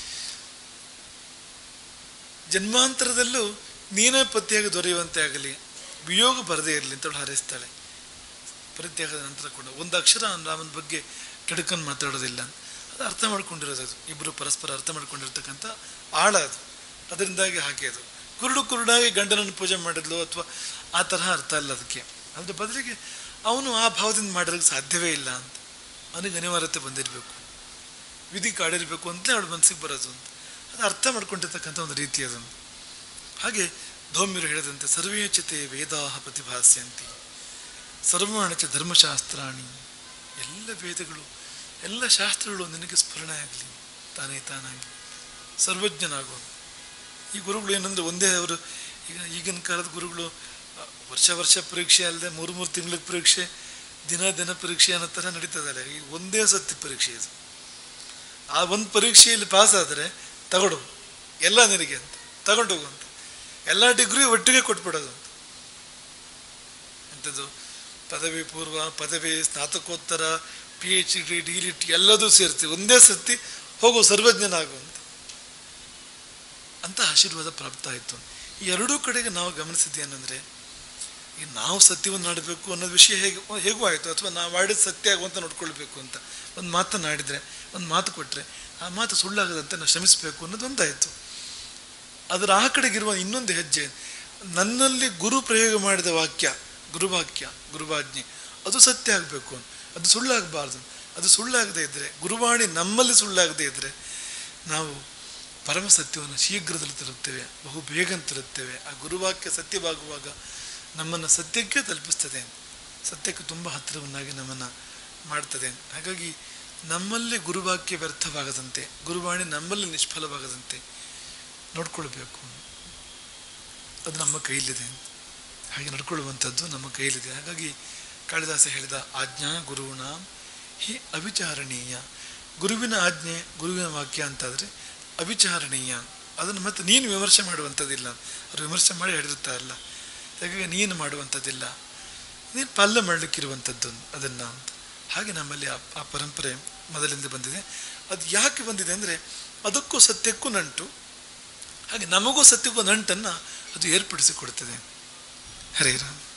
[SPEAKER 1] ಜನ್ಮಾಂತರದಲ್ಲೂ ನೀನೇ ಪತಿಯಾಗಿ ದೊರೆಯುವಂತೆ ಆಗಲಿ ವಿಯೋಗ ಬರದೇ ಇರಲಿ ಅಂತ ಅವಳು ಹಾರೈಸ್ತಾಳೆ ಪರಿತ್ಯಾಗದ ನಂತರ ಕೂಡ ಒಂದು ಅಕ್ಷರ ರಾಮನ ಬಗ್ಗೆ ಕೆಡಕನ್ನು ಮಾತಾಡೋದಿಲ್ಲ ಅದು ಅರ್ಥ ಮಾಡ್ಕೊಂಡಿರೋದು ಅದು ಇಬ್ಬರು ಪರಸ್ಪರ ಅರ್ಥ ಮಾಡ್ಕೊಂಡಿರ್ತಕ್ಕಂಥ ಆಳ ಅದು ಅದರಿಂದಾಗಿ ಹಾಗೆ ಅದು ಕುರುಡು ಕುರುಡಾಗಿ ಗಂಡನನ್ನು ಪೂಜೆ ಮಾಡಿದ್ಲು ಅಥವಾ ಆ ತರಹ ಅರ್ಥ ಅಲ್ಲ ಅದಕ್ಕೆ ಅದ್ರ ಬದಲಿಗೆ ಅವನು ಆ ಭಾವದಿಂದ ಮಾಡಿರೋಕ್ಕೆ ಸಾಧ್ಯವೇ ಇಲ್ಲ ಅಂತ ಅವನಿಗೆ ಅನಿವಾರ್ಯತೆ ಬಂದಿರಬೇಕು ವಿಧಿ ಕಾಡಿರಬೇಕು ಅಂತಲೇ ಅವಳ ಮನಸ್ಸಿಗೆ ಬರೋದು ಅಂತ ಅದು ಅರ್ಥ ಮಾಡ್ಕೊಂಡಿರ್ತಕ್ಕಂಥ ಒಂದು ರೀತಿ ಅದನ್ನು ಹಾಗೆ ಧೌಮ್ಯರು ಹೇಳಿದಂತೆ ಸರ್ವೇಚಿತೆ ವೇದಾಹ ಪ್ರತಿಭಾಸ್ಯಂತಿ ಸರ್ವಾಣಚ ಧರ್ಮಶಾಸ್ತ್ರಾಣಿ ಎಲ್ಲ ವೇದಗಳು ಎಲ್ಲ ಶಾಸ್ತ್ರಗಳು ನಿನಗೆ ಸ್ಫುರಣೆ ಆಗಲಿ ತಾನೇ ತಾನಾಗಿ ಸರ್ವಜ್ಞನಾಗುವನು ಈ ಗುರುಗಳು ಏನಂದ್ರೆ ಒಂದೇ ಅವರು ಈಗ ಈಗಿನ ಕಾಲದ ಗುರುಗಳು ಆ, ವರ್ಷ ವರ್ಷ ಪರೀಕ್ಷೆ ಅಲ್ಲದೆ ಮೂರು ಮೂರು ತಿಂಗಳ ಪರೀಕ್ಷೆ ದಿನ ದಿನ ಪರೀಕ್ಷೆ ಅನ್ನೋ ಥರ ನಡೀತದಲ್ಲ ಈ ಒಂದೇ ಸತಿ ಪರೀಕ್ಷೆ ಇದು ಆ ಒಂದು ಪರೀಕ್ಷೆಯಲ್ಲಿ ಪಾಸ್ ಆದರೆ ತಗೊಡು ಎಲ್ಲ ನಿನಗೆ ಅಂತ ತಗೊಂಡೋಗು ಅಂತ ಎಲ್ಲ ಡಿಗ್ರಿ ಒಟ್ಟಿಗೆ ಕೊಟ್ಬಿಡೋದು ಅಂತ ಎಂಥದ್ದು ಪದವಿ ಪೂರ್ವ ಪದವಿ ಸ್ನಾತಕೋತ್ತರ P H D D litt ಎಲ್ಲದೂ ಸೇರ್ತಿ ಒಂದೇ ಸತಿ ಹೋಗು ಸರ್ವಜ್ಞನಾಗು ಅಂತ ಅಂತ ಆಶೀರ್ವಾದ ಪ್ರಾಪ್ತ ಆಯಿತು ಈ ಎರಡೂ ಕಡೆಗೆ ನಾವು ಗಮನಿಸಿದ್ದೇನೆಂದರೆ ಈ ನಾವು ಸತ್ಯವನ್ನು ಆಡಬೇಕು ಅನ್ನೋದು ವಿಷಯ ಹೇಗೆ ಹೇಗೂ ಆಯಿತು ಅಥವಾ ನಾವು ಆಡಿದ ಸತ್ಯ ಆಗುವಂತ ನೋಡ್ಕೊಳ್ಬೇಕು ಅಂತ ಒಂದು ಮಾತನ್ನು ಆಡಿದರೆ ಒಂದು ಮಾತು ಕೊಟ್ಟರೆ ಆ ಮಾತು ಸುಳ್ಳಾಗದಂತೆ ನಾವು ಶ್ರಮಿಸಬೇಕು ಅನ್ನೋದು ಒಂದಾಯಿತು ಅದರ ಆ ಕಡೆಗಿರುವ ಇನ್ನೊಂದು ಹೆಜ್ಜೆ ನನ್ನಲ್ಲಿ ಗುರು ಪ್ರಯೋಗ ಮಾಡಿದ ವಾಕ್ಯ ಗುರುವಾಕ್ಯ ಗುರುವಾಜ್ಞೆ ಅದು ಸತ್ಯ ಆಗಬೇಕು ಅದು ಸುಳ್ಳಾಗಬಾರ್ದು ಅದು ಸುಳ್ಳಾಗದೇ ಇದ್ದರೆ ಗುರುವಾಣಿ ನಮ್ಮಲ್ಲಿ ಸುಳ್ಳಾಗದೇ ಇದ್ದರೆ ನಾವು ಪರಮ ಸತ್ಯವನ್ನು ಶೀಘ್ರದಲ್ಲಿ ತರುತ್ತೇವೆ ಬಹು ಬೇಗ ತರುತ್ತೇವೆ ಆ ಗುರುವಾಕ್ಯ ಸತ್ಯವಾಗುವಾಗ ನಮ್ಮನ್ನು ಸತ್ಯಕ್ಕೆ ತಲುಪಿಸ್ತದೆ ಸತ್ಯಕ್ಕೆ ತುಂಬ ಹತ್ತಿರವನ್ನಾಗಿ ನಮ್ಮನ್ನು ಮಾಡ್ತದೆ ಹಾಗಾಗಿ ನಮ್ಮಲ್ಲಿ ಗುರುವಾಕ್ಯ ವ್ಯರ್ಥವಾಗದಂತೆ ಗುರುವಾಣಿ ನಮ್ಮಲ್ಲಿ ನಿಷ್ಫಲವಾಗದಂತೆ ನೋಡ್ಕೊಳ್ಬೇಕು ಅದು ನಮ್ಮ ಕೈಲಿದೆ ಹಾಗೆ ನಡ್ಕೊಳ್ಳುವಂಥದ್ದು ನಮ್ಮ ಕೈಲಿದೆ ಹಾಗಾಗಿ ಕಾಳಿದಾಸ ಹೇಳಿದ ಆಜ್ಞಾ ಗುರುವಿನ ಹಿ ಅವಿಚಾರಣೀಯ ಗುರುವಿನ ಆಜ್ಞೆ ಗುರುವಿನ ವಾಕ್ಯ ಅಂತಾದರೆ ಅವಿಚಾರಣೀಯ ಅದನ್ನು ಮತ್ತೆ ನೀನು ವಿಮರ್ಶೆ ಮಾಡುವಂಥದ್ದಿಲ್ಲ ಅವ್ರು ವಿಮರ್ಶೆ ಮಾಡಿ ಹೇಳಿರ್ತಾರಲ್ಲ ಹಾಗಾಗಿ ನೀನು ಮಾಡುವಂಥದ್ದಿಲ್ಲ ನೀನು ಪಾಲನೆ ಮಾಡಲಿಕ್ಕಿರುವಂಥದ್ದು ಅದನ್ನು ಅಂತ ಹಾಗೆ ನಮ್ಮಲ್ಲಿ ಆ ಆ ಪರಂಪರೆ ಮೊದಲಿಂದ ಬಂದಿದೆ ಅದು ಯಾಕೆ ಬಂದಿದೆ ಅಂದರೆ ಅದಕ್ಕೂ ಸತ್ಯಕ್ಕೂ ನಂಟು ಹಾಗೆ ನಮಗೂ ಸತ್ಯಕ್ಕೂ ನಂಟನ್ನು ಅದು ಏರ್ಪಡಿಸಿಕೊಡ್ತದೆ ಹರೇ ರಾಮ್